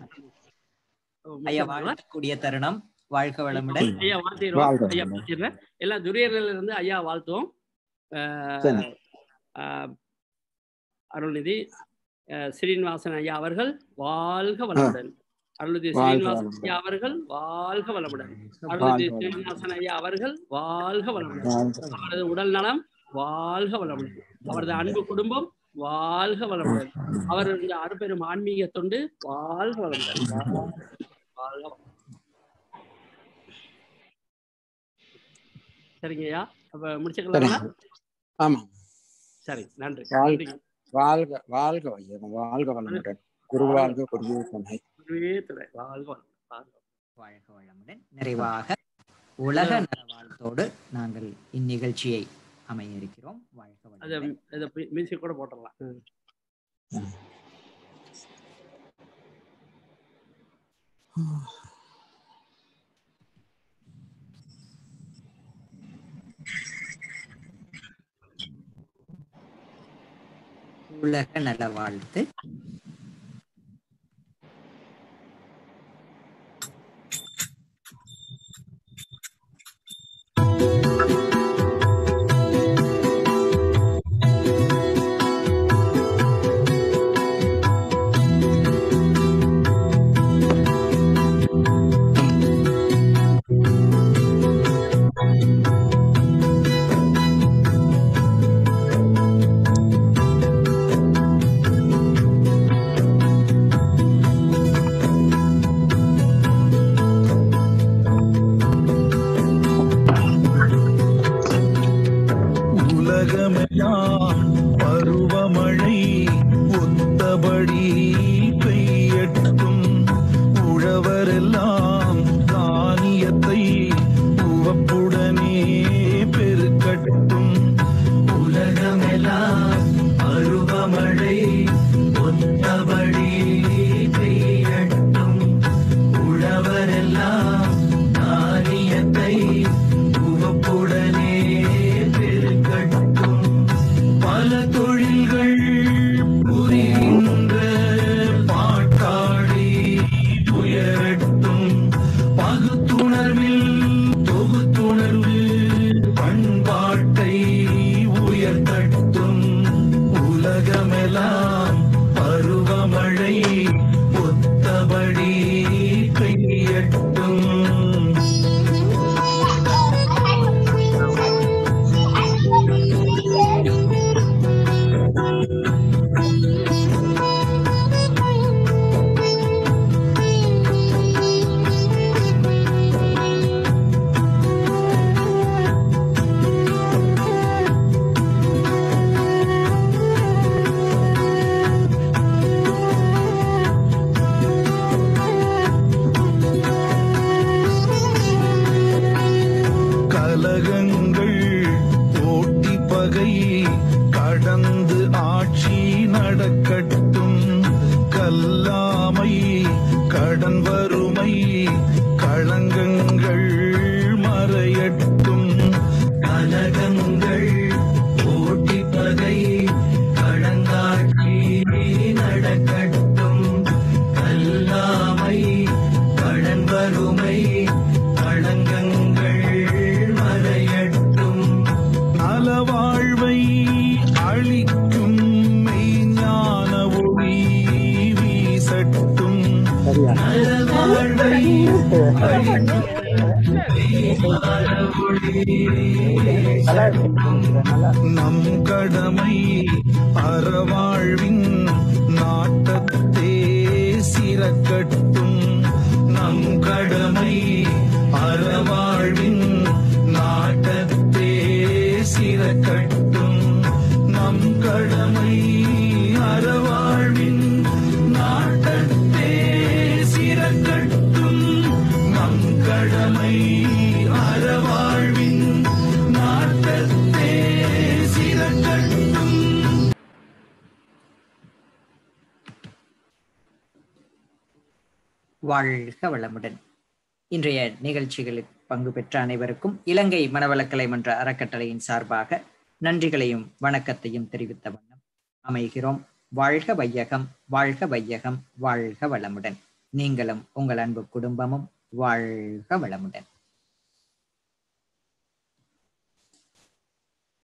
ஐயா வாழக்கூடிய தருணம் வாழ்க வளமுடன் ஐயா வாழ்த்திடுவோம் வாழ்க ஐயா வளமுடன். வாழ்த்திடுறேன் எல்லா துரியர்ல இருந்து ஐயா வாழ்த்துவோம் அஹ், சரி. அஹ், அருள்நிதி அஹ், ஸ்ரீனிவாசன் ஐயா அவர்கள் வாழ்க வளமுடன் அருள்நிதி வாழ்க ஸ்ரீனிவாசன் வளமுடன். ஐயா அவர்கள் வாழ்க வளமுடன் அருள்நிதி வாழ்க வளமுடன். ஸ்ரீனிவாசன் ஐயா அவர்கள் வாழ்க வளமுடன் வாழ்க அவரது உடல் நலம் வாழ்க வளமுடன் அவரது அன்பு குடும்பம் வாழ்க வளமுடன் அவர் இந்த அருப்பெரும் ஆன்மீக தொண்டு வாழ்க வளமுடன் வாழ்க வளமுடன். சரிங்க ஐயா அப்ப சரி முடிச்சுக்கலாமா ஆமா சரி நன்றி வாழ்க நன்றி வாழ்க வாழ்க வையகம் வாழ்க வளமுடன் குரு வாழ்க குருவே துணை குருவே துணை வாழ்க வளமுடன் வாழ்க வாழ்க வளமுடன் நிறைவாக உலக நலவாழ்த்தோடு நாங்கள் இந்நிகழ்ச்சியை அமைய இருக்கிறோம் வாழ்க அதை வளமுடன் இதை மியூசிக் கூட போட்டுடலாம் ம். உலக நல வாழ்த்து உழவரெல்லாம் தானியத்தை உவப்புடனே பெருக்கட்டும் உலகமெல்லாம் பருவமழை ஒத்தபடி பெய்யட்டும் உழவரெல்லாம் தானியத்தை உவப்புடனே பெருக்கட்டும் பல தொழில்கள் புரிகின்ற பாட்டாளி உயரட்டும் பகுத்துணர்வில் தொகுத்துணர்வு பண்பாட்டை உயர்த்தட்டும் உலகமெல்லாம் பருவமழை ஒத்தபடி பெய்யட்டும் கலகங்கள் போட்டி பகை கடந்து ஆட்சி நடக்கட்டும் கல்லாமை கடன் வறுமை களங்கங்கள் மறையட்டும் கலகங்கள் போட்டி பகை கடந்தாட்சி நடக்கட்டும் கல்லாமை கடன் வறுமை களங்கங்கள் மறையட்டும் நலவாழ்வை அளிக்கும் மெய்ஞான ஒளி வீசட்டும் நலவாழ்வை அளிக்கும் மெய்ஞான ஒளி நம் கடமை அறவாழ்வின் நாட்டத்தே சிறக்கட்டும் நம் கடமை அறவாழ்வின் நாட்டத்தே சிறக்கட்டும் நம் கடமை அறவாழ்வின் நாட்டத்தே சிறக்கட்டும் நம் கடமை அறவாழ்வின் நாட்டத்தே சிறக்கட்டும் வாழ்க வளமுடன் இன்றைய நிகழ்ச்சிகளில் பங்கு பெற்ற அனைவருக்கும் இலங்கை மனவளக்கலை மன்ற அறக்கட்டளையின் சார்பாக நன்றிகளையும் வணக்கத்தையும் தெரிவித்த வண்ணம் அமைகிறோம் வாழ்க வையகம் வாழ்க வையகம் வாழ்க வளமுடன் நீங்களும் உங்கள் அன்பு குடும்பமும் வாழ்க வளமுடன்